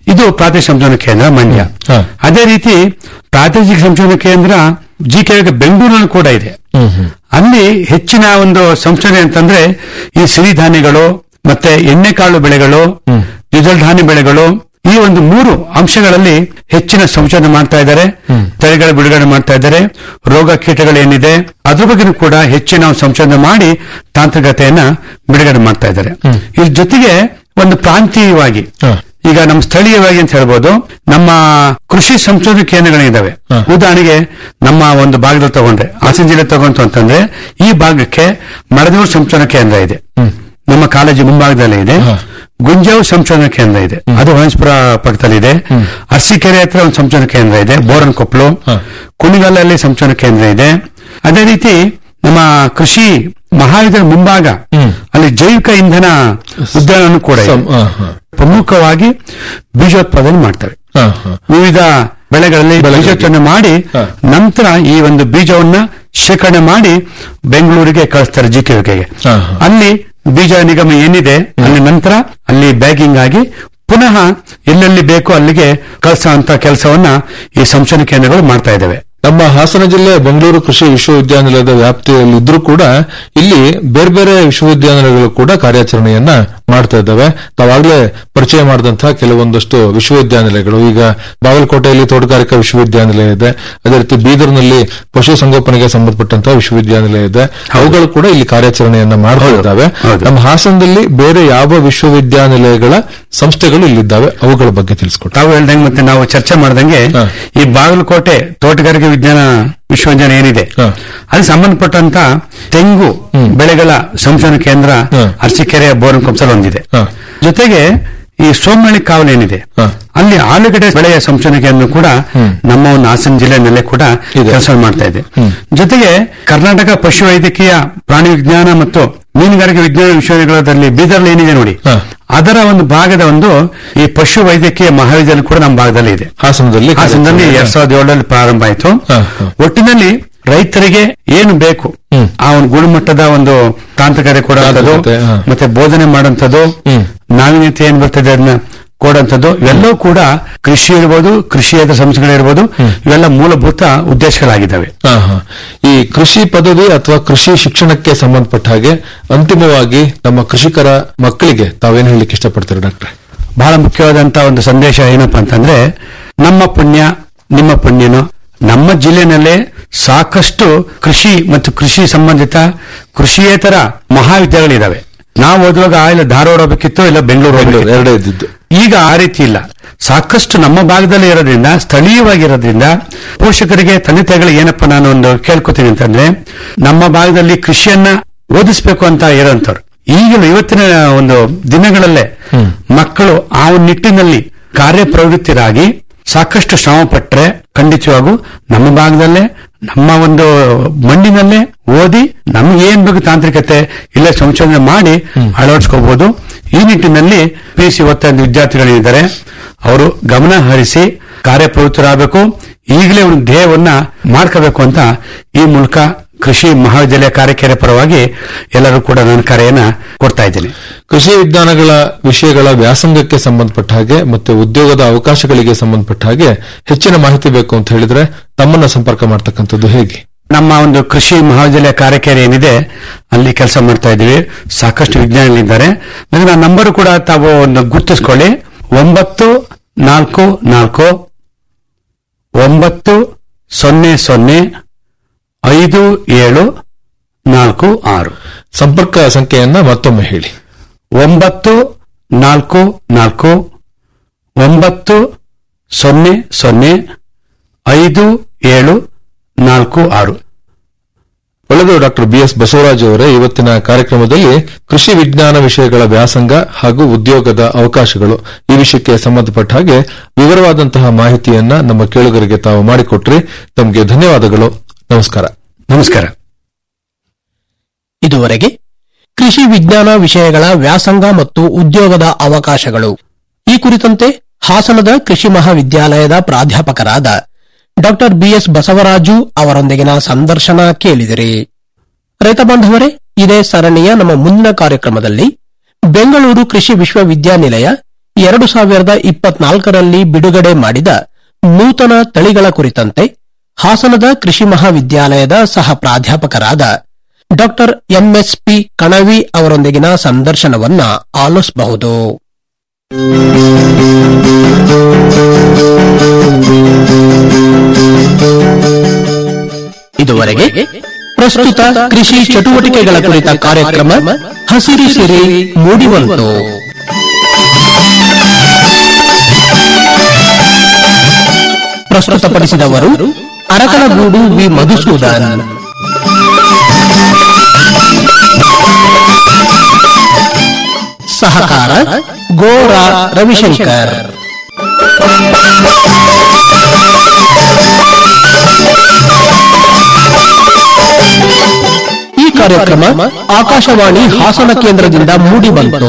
ಇದು ಪ್ರಾದೇಶಿಕ ಸಂಶೋಧನಾ ಕೇಂದ್ರ ಮಂಡ್ಯ ಹಾ. ಅದೇ ರೀತಿ ಪ್ರಾದೇಶಿಕ ಸಂಶೋಧನಾ ಕೇಂದ್ರ ಜಿ ಕೆ ಬೆಂಗಳೂರಿನಲ್ಲಿ ಕೂಡ ಇದೆ ಹ್ಮ್ ಹ್ಮ್ ಅಲ್ಲಿ ಹೆಚ್ಚಿನ ಒಂದು ಸಂಶೋಧನೆ ಅಂತಂದ್ರೆ ಈ ಸಿರಿಧಾನ್ಯಗಳು ಮತ್ತೆ ಎಣ್ಣೆಕಾಳು ಬೆಳೆಗಳು ದ್ವಿದಳ ಧಾನ್ಯ ಬೆಳೆಗಳು ಈ ಒಂದು ಮೂರು ಅಂಶಗಳಲ್ಲಿ ಹೆಚ್ಚಿನ ಸಂಶೋಧನೆ ಮಾಡ್ತಾ ಇದ್ದಾರೆ ತಳಿಗಳ ಬಿಡುಗಡೆ ಮಾಡ್ತಾ ಇದ್ದಾರೆ ರೋಗ ಕೀಟಗಳೇನಿದೆ ಅದ್ರ ಬಗ್ಗೆನೂ ಕೂಡ ಹೆಚ್ಚಿನ ಸಂಶೋಧನೆ ಮಾಡಿ ತಾಂತ್ರಿಕತೆಯನ್ನ ಬಿಡುಗಡೆ ಮಾಡ್ತಾ ಇದ್ದಾರೆ ಇದ್ರ ಜೊತೆಗೆ ಒಂದು ಪ್ರಾಂತೀಯವಾಗಿ ಹ. ಈಗ ನಮ್ಮ ಸ್ಥಳೀಯವಾಗಿ ಅಂತ ಹೇಳ್ಬೋದು ನಮ್ಮ ಕೃಷಿ ಸಂಶೋಧನಾ ಕೇಂದ್ರಗಳಿದ್ದಾವೆ ಹ. ಉದಾಹರಣೆಗೆ ನಮ್ಮ ಒಂದು ಭಾಗದಲ್ಲಿ ತಗೊಂಡ್ರೆ ಹಾಸನ ಜಿಲ್ಲೆ ತಗೊಂತು ಅಂತಂದ್ರೆ ಈ ಭಾಗಕ್ಕೆ ಮಡದೂರು ಸಂಶೋಧನಾ ಕೇಂದ್ರ ಇದೆ ನಮ್ಮ ಕಾಲೇಜು ಮುಂಭಾಗದಲ್ಲಿ ಇದೆ ಹ. ಗುಂಜಾವ್ ಸಂಶೋಧನಾ ಕೇಂದ್ರ ಇದೆ ಅದು ಹೊಳಸ್ಪುರ ಪಕ್ಕದಲ್ಲಿ ಇದೆ ಅರಸೀಕೆರೆ ಹತ್ರ ಒಂದು ಸಂಶೋಧನಾ ಕೇಂದ್ರ ಇದೆ ಬೋರನ್ ಕೊಪ್ಪಲು ಹ. ಕುಣಿಗಲ್ಲಲ್ಲಿ ಸಂಶೋಧನಾ ಕೇಂದ್ರ ಇದೆ ಅದೇ ರೀತಿ ನಮ್ಮ ಕೃಷಿ ಮಹಾವಿದ್ಯಾಲಯ ಮುಂಭಾಗ ಹ್ಮ್. ಅಲ್ಲಿ ಜೈವಿಕ ಇಂಧನ ಉದ್ಯಾನವೂ ಕೂಡ ಇದೆ. ಸಂ- ಹ, ಹ. ಪ್ರಮುಖವಾಗಿ ಬೀಜೋತ್ಪಾದನೆ ಮಾಡ್ತವೆ ಹ, ಹ. ವಿವಿಧ ಬೆಳೆಗಳಲ್ಲಿ ಬೆಳೆಗಳಿಗೆ. ಬೀಜೋತ್ಪಾದನೆ ಮಾಡಿ ಹ. ನಂತರ ಈ ಒಂದು ಬೀಜವನ್ನ ಶೇಖರಣೆ ಮಾಡಿ ಬೆಂಗಳೂರಿಗೆ ಕಳಿಸ್ತಾರೆ ಜಿ ಕೆ ಹ, ಹ. ಅಲ್ಲಿ ಬೀಜ ನಿಗಮ ಏನಿದೆ ಅಲ್ಲಿ ನಂತರ ಅಲ್ಲಿ ಬ್ಯಾಗಿಂಗ್ ಆಗಿ ಪುನಃ ಎಲ್ಲೆಲ್ಲಿ ಬೇಕೋ ಅಲ್ಲಿಗೆ ಕಳಿಸುವಂತ ಕೆಲಸವನ್ನ ಈ ಸಂಶೋಧನಾ ಕೇಂದ್ರಗಳು ಮಾಡ್ತಾ ಇದ್ದಾವೆ ನಮ್ಮ ಹಾಸನ ಜಿಲ್ಲೆ ಬೆಂಗಳೂರು ಕೃಷಿ ವಿಶ್ವವಿದ್ಯಾನಿಲಯದ ವ್ಯಾಪ್ತಿಯಲ್ಲಿದ್ರೂ ಕೂಡ ಇಲ್ಲಿ ಬೇರೆ ಬೇರೆ ವಿಶ್ವವಿದ್ಯಾನಿಲಯಗಳು ಕೂಡ ಕಾರ್ಯಾಚರಣೆಯನ್ನ ಮಾಡ್ತಾ ಇದ್ದಾವೆ ತಾವಾಗಲೇ ಪರಿಚಯ ಮಾಡಿದಂತಹ ಕೆಲವೊಂದಷ್ಟು ವಿಶ್ವವಿದ್ಯಾನಿಲಯಗಳು ಈಗ ಬಾಗಲಕೋಟೆಯಲ್ಲಿ ತೋಟಗಾರಿಕಾ ವಿಶ್ವವಿದ್ಯಾನಿಲಯ ಇದೆ ಅದೇ ರೀತಿ ಬೀದರ್ನಲ್ಲಿ ಪಶು ಸಂಗೋಪನೆಗೆ ಸಂಬಂಧಪಟ್ಟಂತಹ ವಿಶ್ವವಿದ್ಯಾನಿಲಯ ಇದೆ ಅವುಗಳು ಕೂಡ ಇಲ್ಲಿ ಕಾರ್ಯಾಚರಣೆಯನ್ನ ಮಾಡ್ತಾ ಇದ್ದಾವೆ ಹೌದು. ನಮ್ಮ ಹಾಸನದಲ್ಲಿ ಬೇರೆ ಯಾವ ವಿಶ್ವವಿದ್ಯಾನಿಲಯಗಳ ಸಂಸ್ಥೆಗಳು ಇಲ್ಲಿದ್ದಾವೆ ಅವುಗಳ ಬಗ್ಗೆ ತಿಳಿಸ್ಕೊಡ್ತಾರೆ ತಾವು ಹೇಳ್ದಂಗೆ ಮತ್ತೆ ನಾವು ಚರ್ಚೆ ಮಾಡ್ದಂಗೆ ಹ. ಈ ಬಾಗಲಕೋಟೆ ತೋಟಗಾರಿಕೆ ವಿಜ್ಞಾನ ವಿಶ್ವವಿದ್ಯಾಲಯ ಏನಿದೆ ಹ. ಅದಕ್ಕೆ ಸಂಬಂಧಪಟ್ಟಂತ ತೆಂಗು ಬೆಳೆಗಳ ಸಂಶೋಧನಾ ಕೇಂದ್ರ ಹ. ಅರಸೀಕೆರೆ ಬೋರನ್ ಕಂಸಲ್ ಒಂದಿದೆ ಹ. ಜೊತೆಗೆ ಈ ಸೋಮನಹಳ್ಳಿ ಕಾವಲು ಏನಿದೆ ಹ. ಅಲ್ಲಿ ಆಲೂಗಡ್ಡೆ ಬೆಳೆಯ ಸಂಶೋಧನಾ ಕೇಂದ್ರ ಕೂಡ ನಮ್ಮ ಒಂದು ಹಾಸನ ಜಿಲ್ಲೆಯಲ್ಲೇ ಕೂಡ ಇದೆ. ಕೆಲಸ ಮಾಡ್ತಾ ಇದೆ ಜೊತೆಗೆ ಕರ್ನಾಟಕ ಪಶು ವೈದ್ಯಕೀಯ ಪ್ರಾಣಿ ವಿಜ್ಞಾನ ಮತ್ತು ಮೀನುಗಾರಿಕೆ ವಿಜ್ಞಾನ ವಿಶ್ವವಿದ್ಯಾಲಯದಲ್ಲಿ ಬೀದರ್ಲಿ ಏನಿದೆ ನೋಡಿ ಹ. ಅದರ ಒಂದು ಭಾಗದ ಒಂದು ಈ ಪಶು ವೈದ್ಯಕೀಯ ಮಹಾವಿದ್ಯಾಲಯ ಕೂಡ ನಮ್ಮ ಭಾಗದಲ್ಲಿ ಇದೆ ಹಾಸನದಲ್ಲಿ ಹಾಸನದಲ್ಲಿ ಎರಡ್ ಸಾವಿರದ ಏಳರಲ್ಲಿ ಪ್ರಾರಂಭ ಆಯಿತು ಹ, ಹ. ಒಟ್ಟಿನಲ್ಲಿ ರೈತರಿಗೆ ಏನು ಬೇಕು ಹ್ಮ್. ಆ ಒಂದು ಗುಣಮಟ್ಟದ ಒಂದು ತಾಂತ್ರಿಕತೆ ಕೊಡುವಂಥದ್ದು ತಾಂತ್ರಿಕತೆ, ಹ. ಮತ್ತೆ ಬೋಧನೆ ಮಾಡುವಂಥದ್ದು ಹ್ಮ್. ನಾವೀನ್ಯತೆ ಏನ್ ಬರ್ತದೆ ಅದನ್ನ ಕೊಡುವಂಥದ್ದು ಇವೆಲ್ಲವೂ ಕೂಡ ಕೃಷಿ ಇರ್ಬೋದು ಕೃಷಿಯೇತರ ಸಂಸ್ಥೆಗಳಿರ್ಬೋದು ಇವೆಲ್ಲ ಮೂಲಭೂತ ಉದ್ದೇಶಗಳಾಗಿದ್ದಾವೆ ಹಾ, ಹಾ. ಈ ಕೃಷಿ ಪದವಿ ಅಥವಾ ಕೃಷಿ ಶಿಕ್ಷಣಕ್ಕೆ ಸಂಬಂಧಪಟ್ಟ ಹಾಗೆ ಅಂತಿಮವಾಗಿ ನಮ್ಮ ಕೃಷಿಕರ ಮಕ್ಕಳಿಗೆ ತಾವೇನು ಹೇಳಲಿಕ್ಕೆ ಇಷ್ಟಪಡ್ತಾರೆ ಡಾಕ್ಟ್ರೆ ಬಹಳ ಮುಖ್ಯವಾದಂತಹ ಒಂದು ಸಂದೇಶ ಏನಪ್ಪಾ ಅಂತಂದ್ರೆ ನಮ್ಮ ಪುಣ್ಯ ನಿಮ್ಮ ಪುಣ್ಯನು ನಮ್ಮ ಜಿಲ್ಲೆನಲ್ಲೇ ಸಾಕಷ್ಟು ಕೃಷಿ ಮತ್ತು ಕೃಷಿ ಸಂಬಂಧಿತ ಕೃಷಿಯೇತರ ಮಹಾವಿದ್ಯಾಲಯಗಳಿದಾವೆ ನಾವು ಓದುವಾಗ ಇಲ್ಲ ಧಾರವಾಡ ಹೋಗ್ಬೇಕಿತ್ತು ಇಲ್ಲ ಬೆಂಗಳೂರು ಬೆಂಗಳೂರು ಹೋಗ್ಬೇಕಿತ್ತು. ಎರಡೇ ಇದ್ದಿದ್ದು ಈಗ ಆ ರೀತಿ ಇಲ್ಲ ಸಾಕಷ್ಟು ನಮ್ಮ ಭಾಗದಲ್ಲಿ ಇರೋದ್ರಿಂದ ಸ್ಥಳೀಯವಾಗಿರೋದ್ರಿಂದ ಪೋಷಕರಿಗೆ ತಂದೆ ತಾಯಿಗಳಿಗೆ ಏನಪ್ಪ ನಾನು ಒಂದು ಕೇಳ್ಕೊತೀನಿ ಅಂತಂದ್ರೆ ನಮ್ಮ ಭಾಗದಲ್ಲಿ ಕೃಷಿಯನ್ನ ಓದಿಸ್ಬೇಕು ಅಂತ ಇರೋಂಥವ್ರು ಈಗಲೂ ಇವತ್ತಿನ ಒಂದು ದಿನಗಳಲ್ಲೇ ಮಕ್ಕಳು ಆ ಒಂದು ನಿಟ್ಟಿನಲ್ಲಿ ಕಾರ್ಯಪ್ರವೃತ್ತರಾಗಿ ಸಾಕಷ್ಟು ಶ್ರಮ ಪಟ್ರೆ ಖಂಡಿತವಾಗೂ ನಮ್ಮ ಭಾಗದಲ್ಲೇ ನಮ್ಮ ಒಂದು ಮಣ್ಣಿನಲ್ಲೇ ಓದಿ ನಮ್ಗೆ ಏನ್ ಬೇಕು ತಾಂತ್ರಿಕತೆ ಇಲ್ಲ ಸಂಶೋಧನೆ ಮಾಡಿ ಅಳವಡಿಸ್ಕೋಬಹುದು ಈ ನಿಟ್ಟಿನಲ್ಲಿ ಪಿ ಸಿ ಓದ್ತಾ ಇದ್ದ ವಿದ್ಯಾರ್ಥಿಗಳಿದ್ದಾರೆ ಅವರು ಗಮನ ಹರಿಸಿ ಕಾರ್ಯಪ್ರವೃತ್ತರಾಗಬೇಕು ಈಗಲೇ ಒಂದು ಧ್ಯೇಯವನ್ನ ಮಾಡ್ಕೋಬೇಕು ಅಂತ ಈ ಮೂಲಕ ಕೃಷಿ ಮಹಾವಿದ್ಯಾಲಯ ಕಾರ್ಯಕರ್ತರ ಪರವಾಗಿ ಎಲ್ಲರೂ ಕೂಡ ನಾನು ಕರೆಯನ್ನ ಕೊಡ್ತಾ ಇದ್ದೇನೆ ಕೃಷಿ ವಿಜ್ಞಾನಗಳ ವಿಷಯಗಳ ವ್ಯಾಸಂಗಕ್ಕೆ ಸಂಬಂಧಪಟ್ಟ ಹಾಗೆ ಮತ್ತೆ ಉದ್ಯೋಗದ ಅವಕಾಶಗಳಿಗೆ ಸಂಬಂಧಪಟ್ಟ ಹಾಗೆ ಹೆಚ್ಚಿನ ಮಾಹಿತಿ ಬೇಕು ಅಂತ ಹೇಳಿದ್ರೆ ತಮ್ಮನ್ನ ಸಂಪರ್ಕ ಮಾಡ್ತಕ್ಕಂಥದ್ದು ಹೇಗೆ ನಮ್ಮ ಒಂದು ಕೃಷಿ ಮಹಾವಿದ್ಯಾಲಯ ಕಾರ್ಯಕರ್ತ ಏನಿದೆ ಅಲ್ಲಿ ಕೆಲಸ ಮಾಡ್ತಾ ಇದ್ದೀವಿ ಸಾಕಷ್ಟು ವಿಜ್ಞಾನಿಗಳಿದ್ದಾರೆ ನನ್ನ ನಂಬರ್ ಕೂಡ ತಾವು ಒಂದು ಗುರುತಿಸ್ಕೊಳ್ಳಿ ಒಂಬತ್ತು ನಾಲ್ಕು ನಾಲ್ಕು ಒಂಬತ್ತು ಸೊನ್ನೆ ಸೊನ್ನೆ ಐದು ಏಳು ನಾಲ್ಕು ಆರು ಸಂಪರ್ಕ ಸಂಖ್ಯೆಯನ್ನ ಮತ್ತೊಮ್ಮೆ ಹೇಳಿ ಒಂಬತ್ತು ನಾಲ್ಕು ನಾಲ್ಕು ಒಂಬತ್ತು ಸೊನ್ನೆ ಸೊನ್ನೆ ಐದು ಏಳು ನಾಲ್ಕು ಆರು ಒಳ್ಳೆದು ಡಾಕ್ಟರ್ ಬಿ ಎಸ್ ಬಸವರಾಜ್ ಅವರೇ ಇವತ್ತಿನ ಕಾರ್ಯಕ್ರಮದಲ್ಲಿ ಕೃಷಿ ವಿಜ್ಞಾನ ವಿಷಯಗಳ ವ್ಯಾಸಂಗ ಹಾಗೂ ಉದ್ಯೋಗದ ಅವಕಾಶಗಳು ಈ ವಿಷಯಕ್ಕೆ ಸಂಬಂಧಪಟ್ಟ ಹಾಗೆ ವಿವರವಾದಂತಹ ಮಾಹಿತಿಯನ್ನ ನಮ್ಮ ಕೇಳುಗರಿಗೆ ತಾವು ಮಾಡಿಕೊಟ್ರಿ ತಮಗೆ ಧನ್ಯವಾದಗಳು ನಮಸ್ಕಾರ ನಮಸ್ಕಾರ ಇದುವರೆಗೆ ಕೃಷಿ ವಿಜ್ಞಾನ ವಿಷಯಗಳ ವ್ಯಾಸಂಗ ಮತ್ತು ಉದ್ಯೋಗದ ಅವಕಾಶಗಳು ಈ ಕುರಿತಂತೆ ಹಾಸನದ ಕೃಷಿ ಮಹಾವಿದ್ಯಾಲಯದ ಪ್ರಾಧ್ಯಾಪಕರಾದ ಡಾಕ್ಟರ್ ಬಿಎಸ್ ಬಸವರಾಜು ಅವರೊಂದಿಗಿನ ಸಂದರ್ಶನ ಕೇಳಿದಿರಿ ರೈತ ಬಾಂಧವರೇ ಇದೇ ಸರಣಿಯ ನಮ್ಮ ಮುಂದಿನ ಕಾರ್ಯಕ್ರಮದಲ್ಲಿ ಬೆಂಗಳೂರು ಕೃಷಿ ವಿಶ್ವವಿದ್ಯಾನಿಲಯ ಎರಡು ಸಾವಿರದ ಇಪ್ಪತ್ನಾಲ್ಕರಲ್ಲಿ ಬಿಡುಗಡೆ ಮಾಡಿದ ನೂತನ ತಳಿಗಳ ಕುರಿತಂತೆ ಹಾಸನದ ಕೃಷಿ ಮಹಾವಿದ್ಯಾಲಯದ ಸಹ ಪ್ರಾಧ್ಯಾಪಕರಾದ ಡಾ ಎಂಎಸ್ಪಿ ಕಣವಿ ಅವರೊಂದಿಗಿನ ಸಂದರ್ಶನವನ್ನ ಆಲಿಸಬಹುದು ಇದುವರೆಗೆ ಪ್ರಸ್ತುತ ಕೃಷಿ ಚಟುವಟಿಕೆಗಳ ಕುರಿತ ಕಾರ್ಯಕ್ರಮ ಹಸಿರು ಸಿರಿ ಮೂಡಿಬಂತು ಪ್ರಸ್ತುತಪಡಿಸಿದವರು ಅರಕಲಗೂಡು ವಿ ಮಧುಸೂದನ್ ಸಹಕಾರ ಗೋರಾ ರವಿಶಂಕರ್ ಈ ಕಾರ್ಯಕ್ರಮ ಆಕಾಶವಾಣಿ ಹಾಸನ ಕೇಂದ್ರದಿಂದ ಮೂಡಿಬಂತು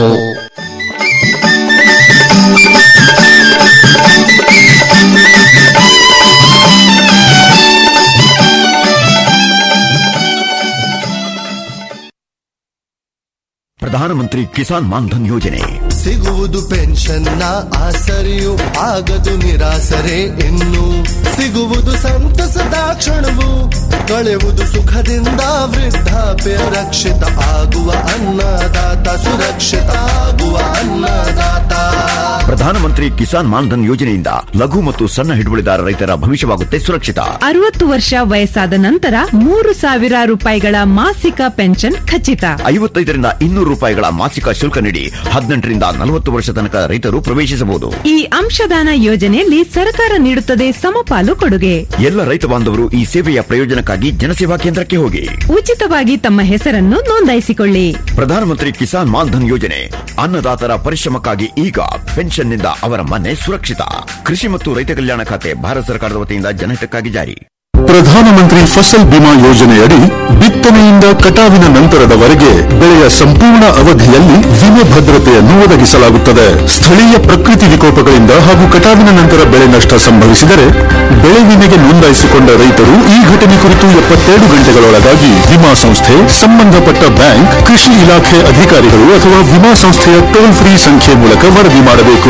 ಪ್ರಧಾನಮಂತ್ರಿ ಕಿಸಾನ್ ಮಾನ್ಧನ್ ಯೋಜನೆ ಸಿಗುವುದು ಪೆನ್ಷನ್ನ ಆಸರೆಯು ಆಗದು ನಿರಾಸರೆ ಇನ್ನು ಸಿಗುವುದು ಸಂತಸದ ಕ್ಷಣವು ಕಳೆವುದು ಸುಖದಿಂದ ವೃದ್ಧಾಪ್ಯ ರಕ್ಷಿತ ಆಗುವ ಅನ್ನದಾತ ಸುರಕ್ಷಿತ ಆಗುವ ಅನ್ನದಾತ ಪ್ರಧಾನಮಂತ್ರಿ ಕಿಸಾನ್ ಮಾನ್ಧನ್ ಯೋಜನೆಯಿಂದ ಲಘು ಮತ್ತು ಸಣ್ಣ ಹಿಡುವಳಿದಾರ ರೈತರ ಭವಿಷ್ಯವಾಗುತ್ತೆ ಸುರಕ್ಷಿತ ಅರವತ್ತು ವರ್ಷ ವಯಸ್ಸಾದ ನಂತರ ಮೂರು ಸಾವಿರ ರೂಪಾಯಿಗಳ ಮಾಸಿಕ ಪೆನ್ಷನ್ ಖಚಿತ ಐವತ್ತೈದರಿಂದ ಇನ್ನೂರು ರೂಪಾಯಿಗಳ ಮಾಸಿಕ ಶುಲ್ಕ ನೀಡಿ ಹದಿನೆಂಟರಿಂದ ನಲವತ್ತು ವರ್ಷ ತನಕ ರೈತರು ಪ್ರವೇಶಿಸಬಹುದು ಈ ಅಂಶದಾನ ಯೋಜನೆಯಲ್ಲಿ ಸರ್ಕಾರ ನೀಡುತ್ತದೆ ಸಮಪಾಲು ಕೊಡುಗೆ ಎಲ್ಲ ರೈತ ಬಾಂಧವರು ಈ ಸೇವೆಯ ಪ್ರಯೋಜನಕ್ಕಾಗಿ ಜನಸೇವಾ ಕೇಂದ್ರಕ್ಕೆ ಹೋಗಿ ಉಚಿತವಾಗಿ ತಮ್ಮ ಹೆಸರನ್ನು ನೋಂದಾಯಿಸಿಕೊಳ್ಳಿ ಪ್ರಧಾನಮಂತ್ರಿ ಕಿಸಾನ್ ಮಾನ್ಧನ್ ಯೋಜನೆ ಅನ್ನದಾತರ ಪರಿಶ್ರಮಕ್ಕಾಗಿ ಈಗ ಪೆನ್ಷನ್ನಿಂದ ಅವರ ಮನೆ ಸುರಕ್ಷಿತ ಕೃಷಿ ಮತ್ತು ರೈತ ಕಲ್ಯಾಣ ಖಾತೆ ಭಾರತ ಸರ್ಕಾರದ ವತಿಯಿಂದ ಜನಹಿತಕ್ಕಾಗಿ ಜಾರಿ ಪ್ರಧಾನಮಂತ್ರಿ ಫಸಲ್ ಬಿಮಾ ಯೋಜನೆಯಡಿ ಬಿತ್ತನೆಯಿಂದ ಕಟಾವಿನ ನಂತರದವರೆಗೆ ಬೆಳೆಯ ಸಂಪೂರ್ಣ ಅವಧಿಯಲ್ಲಿ ವಿಮೆ ಭದ್ರತೆಯನ್ನು ಒದಗಿಸಲಾಗುತ್ತದೆ ಸ್ಥಳೀಯ ಪ್ರಕೃತಿ ವಿಕೋಪಗಳಿಂದ ಹಾಗೂ ಕಟಾವಿನ ನಂತರ ಬೆಳೆ ನಷ್ಟ ಸಂಭವಿಸಿದರೆ ಬೆಳೆ ವಿಮೆಗೆ ನೋಂದಾಯಿಸಿಕೊಂಡ ರೈತರು ಈ ಘಟನೆ ಕುರಿತು ಎಪ್ಪತ್ತೆರಡು ಗಂಟೆಗಳೊಳಗಾಗಿ ವಿಮಾ ಸಂಸ್ಥೆ ಸಂಬಂಧಪಟ್ಟ ಬ್ಯಾಂಕ್ ಕೃಷಿ ಇಲಾಖೆ ಅಧಿಕಾರಿಗಳು ಅಥವಾ ವಿಮಾ ಸಂಸ್ಥೆಯ ಟೋಲ್ ಫ್ರೀ ಸಂಖ್ಯೆ ಮೂಲಕ ವರದಿ ಮಾಡಬೇಕು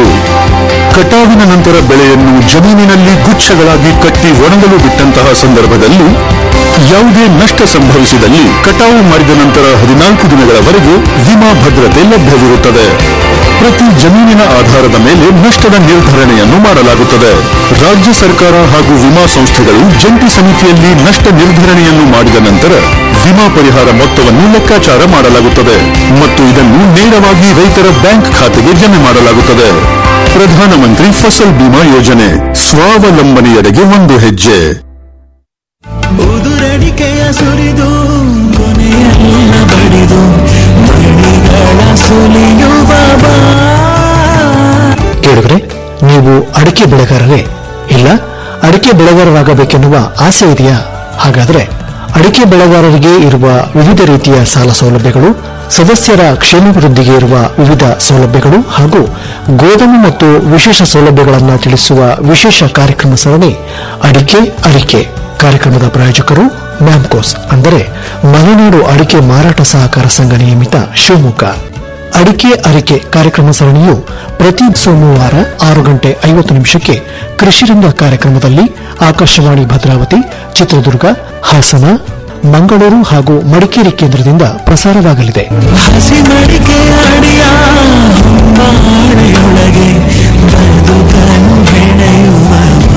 ಕಟಾವಿನ ನಂತರ ಬೆಳೆಯನ್ನು ಜಮೀನಿನಲ್ಲಿ ಗುಚ್ಛಗಳಾಗಿ ಕಟ್ಟಿ ಒಣಗಲು ಬಿಟ್ಟಂತಹ ಸಂದರ್ಭದಲ್ಲಿ ಯಾವುದೇ ನಷ್ಟ ಸಂಭವಿಸಿದಲ್ಲಿ ಕಟಾವು ಮಾಡಿದ ನಂತರ ಹದಿನಾಲ್ಕು ದಿನಗಳವರೆಗೆ ವಿಮಾ ಭದ್ರತೆ ಲಭ್ಯವಿರುತ್ತದೆ ಪ್ರತಿ ಜಮೀನಿನ ಆಧಾರದ ಮೇಲೆ ನಷ್ಟದ ನಿರ್ಧರಣೆಯನ್ನು ಮಾಡಲಾಗುತ್ತದೆ ರಾಜ್ಯ ಸರ್ಕಾರ ಹಾಗೂ ವಿಮಾ ಸಂಸ್ಥೆಗಳು ಜಂಟಿ ಸಮಿತಿಯಲ್ಲಿ ನಷ್ಟ ನಿರ್ಧರಣೆಯನ್ನು ಮಾಡಿದ ನಂತರ ವಿಮಾ ಪರಿಹಾರ ಮೊತ್ತವನ್ನು ಲೆಕ್ಕಾಚಾರ ಮಾಡಲಾಗುತ್ತದೆ ಮತ್ತು ಇದನ್ನು ನೇರವಾಗಿ ರೈತರ ಬ್ಯಾಂಕ್ ಖಾತೆಗೆ ಜಮೆ ಮಾಡಲಾಗುತ್ತದೆ ಪ್ರಧಾನಮಂತ್ರಿ ಫಸಲ್ ಬಿಮಾ ಯೋಜನೆ ಸ್ವಾವಲಂಬನೆಯೆಡೆಗೆ ಒಂದು ಹೆಜ್ಜೆ ಉದುರಡಿಕೆಯ ಸುರಿದು ಕೊನೆಯಲ್ಲ ಬಡಿದು ಮಣಿಗಳ ಸುಲಿಯುವ ಬಾ ಕೇಳಿದ್ರೆ ನೀವು ಅಡಿಕೆ ಬೆಳೆಗಾರರೇ ಇಲ್ಲ ಅಡಿಕೆ ಬೆಳೆಗಾರರಾಗಬೇಕೆನ್ನುವ ಆಸೆ ಇದೆಯಾ ಹಾಗಾದ್ರೆ ಅಡಿಕೆ ಬೆಳೆಗಾರರಿಗೆ ಇರುವ ವಿವಿಧ ರೀತಿಯ ಸಾಲ ಸೌಲಭ್ಯಗಳು ಸದಸ್ಯರ ಕ್ಷೇಮಾಭಿವೃದ್ಧಿಗೆ ಇರುವ ವಿವಿಧ ಸೌಲಭ್ಯಗಳು ಹಾಗೂ ಗೋದಾಮು ಮತ್ತು ವಿಶೇಷ ಸೌಲಭ್ಯಗಳನ್ನು ತಿಳಿಸುವ ವಿಶೇಷ ಕಾರ್ಯಕ್ರಮ ಸರಣಿ ಅಡಿಕೆ ಅರಿಕೆ ಕಾರ್ಯಕ್ರಮದ ಪ್ರಾಯೋಜಕರು ಮ್ಯಾಮ್ಕೋಸ್ ಅಂದರೆ ಮಲೆನಾಡು ಅಡಿಕೆ ಮಾರಾಟ ಸಹಕಾರ ಸಂಘ ನಿಯಮಿತ ಶಿವಮೊಗ್ಗ ಅಡಿಕೆ ಅರಿಕೆ ಕಾರ್ಯಕ್ರಮ ಸರಣಿಯು ಪ್ರತಿ ಸೋಮವಾರ ಆರು ಗಂಟೆ ಐವತ್ತು ನಿಮಿಷಕ್ಕೆ ಕೃಷಿರಂಗ ಕಾರ್ಯಕ್ರಮದಲ್ಲಿ ಆಕಾಶವಾಣಿ ಭದ್ರಾವತಿ ಚಿತ್ರದುರ್ಗ ಹಾಸನ ಮಂಗಳೂರು ಹಾಗೂ ಮಡಿಕೇರಿ ಕೇಂದ್ರದಿಂದ ಪ್ರಸಾರವಾಗಲಿದೆ ಹಸಿ ಮಡಿಕೆ ಅಡಿಯ ಹೊಂಬಾಳೆಯೊಳಗೆ ಬದುಕನು ಹೆಣೆಯುವ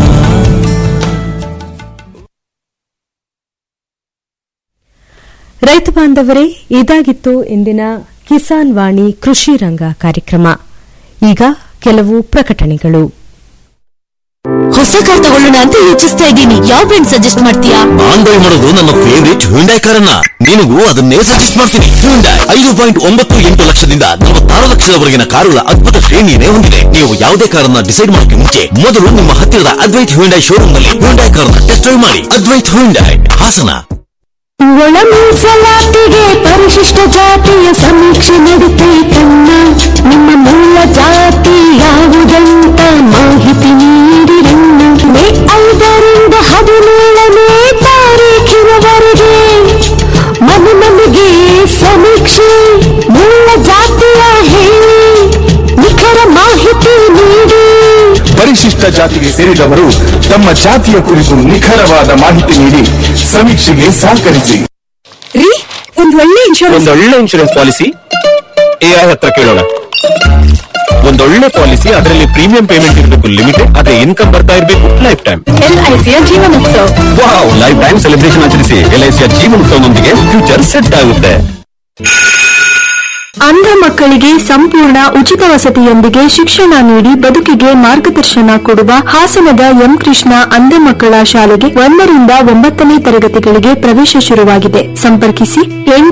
ರೈತ ಬಾಂಧವರೇ ಇದಾಗಿತ್ತು ಇಂದಿನ ಕಿಸಾನ್ ವಾಣಿ ಕೃಷಿ ರಂಗ ಕಾರ್ಯಕ್ರಮ ಈಗ ಕೆಲವು ಪ್ರಕಟಣೆಗಳು ಹೊಸ ಕಾರ್ ತಗೊಳ್ಳೋಣ ಅಂತ ಯೋಚಿಸ್ತಾ ಇದ್ದೀನಿ ಯಾವ ಬ್ರ್ಯಾಂಡ್ ಸಜೆಸ್ಟ್ ಮಾಡ್ತೀಯಾ ನಾನ್ ಬೈ ಮಾಡೋದು ನನ್ನ ಫೇವರಿಟ್ ಹ್ಯುಂಡೈ ಕಾರನ್ನ ನಿನಗೂ ಅದನ್ನೇ ಸಜೆಸ್ಟ್ ಮಾಡ್ತೀನಿ ಹ್ಯುಂಡೈ ಐದು ಪಾಯಿಂಟ್ ಒಂಬತ್ತು ಎಂಟು ಲಕ್ಷದಿಂದ ನಲವತ್ತಾರು ಲಕ್ಷದವರೆಗಿನ ಕಾರುಗಳ ಅದ್ಭುತ ಶ್ರೇಣಿಯನ್ನೇ ಹೊಂದಿದೆ ನೀವು ಯಾವುದೇ ಕಾರನ್ನ ಡಿಸೈಡ್ ಮಾಡೋಕೆ ಮುಂಚೆ ಮೊದಲು ನಿಮ್ಮ ಹತ್ತಿರದ ಅದ್ವೈತ್ ಹ್ಯುಂಡೈ ಶೋರೂಮ್ ನಲ್ಲಿ ಹ್ಯುಂಡೈ ಕಾರನ್ನ ಟೆಸ್ಟ್ ಡ್ರೈವ್ ಮಾಡಿ ಅದ್ವೈತ್ ಹ್ಯುಂಡೈ ಹಾಸನ ಒಳ ಮೀಸಲಾತಿಗೆ ಪರಿಶಿಷ್ಟ ಜಾತಿಯ ಸಮೀಕ್ಷೆ ನಡೆತೈತನ್ನ ನಿಮ್ಮ ಮೂಲ ಜಾತಿ ಯಾವುದಂತ ಮಾಹಿತಿ ನೀಡಿರನ್ನ ಮೇ ಐದರಿಂದ ಹದಿನೇಳನೇ ತಾರೀಖಿನವರೆಗೆ ಮನೆ ಮನೆಗೆ ಸಮೀಕ್ಷೆ ಮೂಲ ಜಾತಿಯ ಹೇಳಿ ನಿಖರ ಮಾಹಿತಿ ಪರಿಶಿಷ್ಟ ಜಾತಿಗೆ ಸೇರಿದವರು ತಮ್ಮ ಜಾತಿಯ ಕುರಿತು ನಿಖರವಾದ ಮಾಹಿತಿ ನೀಡಿ ಸಮೀಕ್ಷೆಗೆ ಸಹಕರಿಸಿ ರೀ ಒಂದ್ ಒಳ್ಳೆ ಇನ್ಶೂರೆನ್ಸ್ ಒಂದೊಳ್ಳೆ ಇನ್ಶೂರೆನ್ಸ್ ಪಾಲಿಸಿ ಎಐ ಹತ್ರ ಕೇಳೋಣ ಒಂದೊಳ್ಳೆ ಪಾಲಿಸಿ ಅದರಲ್ಲಿ ಪ್ರೀಮಿಯಂ ಪೇಮೆಂಟ್ ಇರಬೇಕು ಲಿಮಿಟೆಡ್ ಅದೇ ಇನ್ಕಮ್ ಬರ್ತಾ ಇರಬೇಕು ಲೈಫ್ ಟೈಮ್ ಎಲ್ಐಸಿಯ ಜೀವನೋತ್ಸವ ವಾವ್ ಲೈಫ್ ಟೈಮ್ ಸೆಲೆಬ್ರೇಷನ್ ಆಚರಿಸಿ ಎಲ್ಐಸಿಯ ಜೀವನೋತ್ಸವದೊಂದಿಗೆ ಫ್ಯೂಚರ್ ಸೆಟ್ ಆಗುತ್ತೆ ಅಂಧ ಮಕ್ಕಳಿಗೆ ಸಂಪೂರ್ಣ ಉಚಿತ ವಸತಿಯೊಂದಿಗೆ ಶಿಕ್ಷಣ ನೀಡಿ ಬದುಕಿಗೆ ಮಾರ್ಗದರ್ಶನ ಕೊಡುವ ಹಾಸನದ ಎಂ ಕೃಷ್ಣ ಅಂಧ ಮಕ್ಕಳ ಶಾಲೆಗೆ ಒಂದರಿಂದ ಒಂಬತ್ತನೇ ತರಗತಿಗಳಿಗೆ ಪ್ರವೇಶ ಶುರುವಾಗಿದೆ ಸಂಪರ್ಕಿಸಿ ಎಂಟು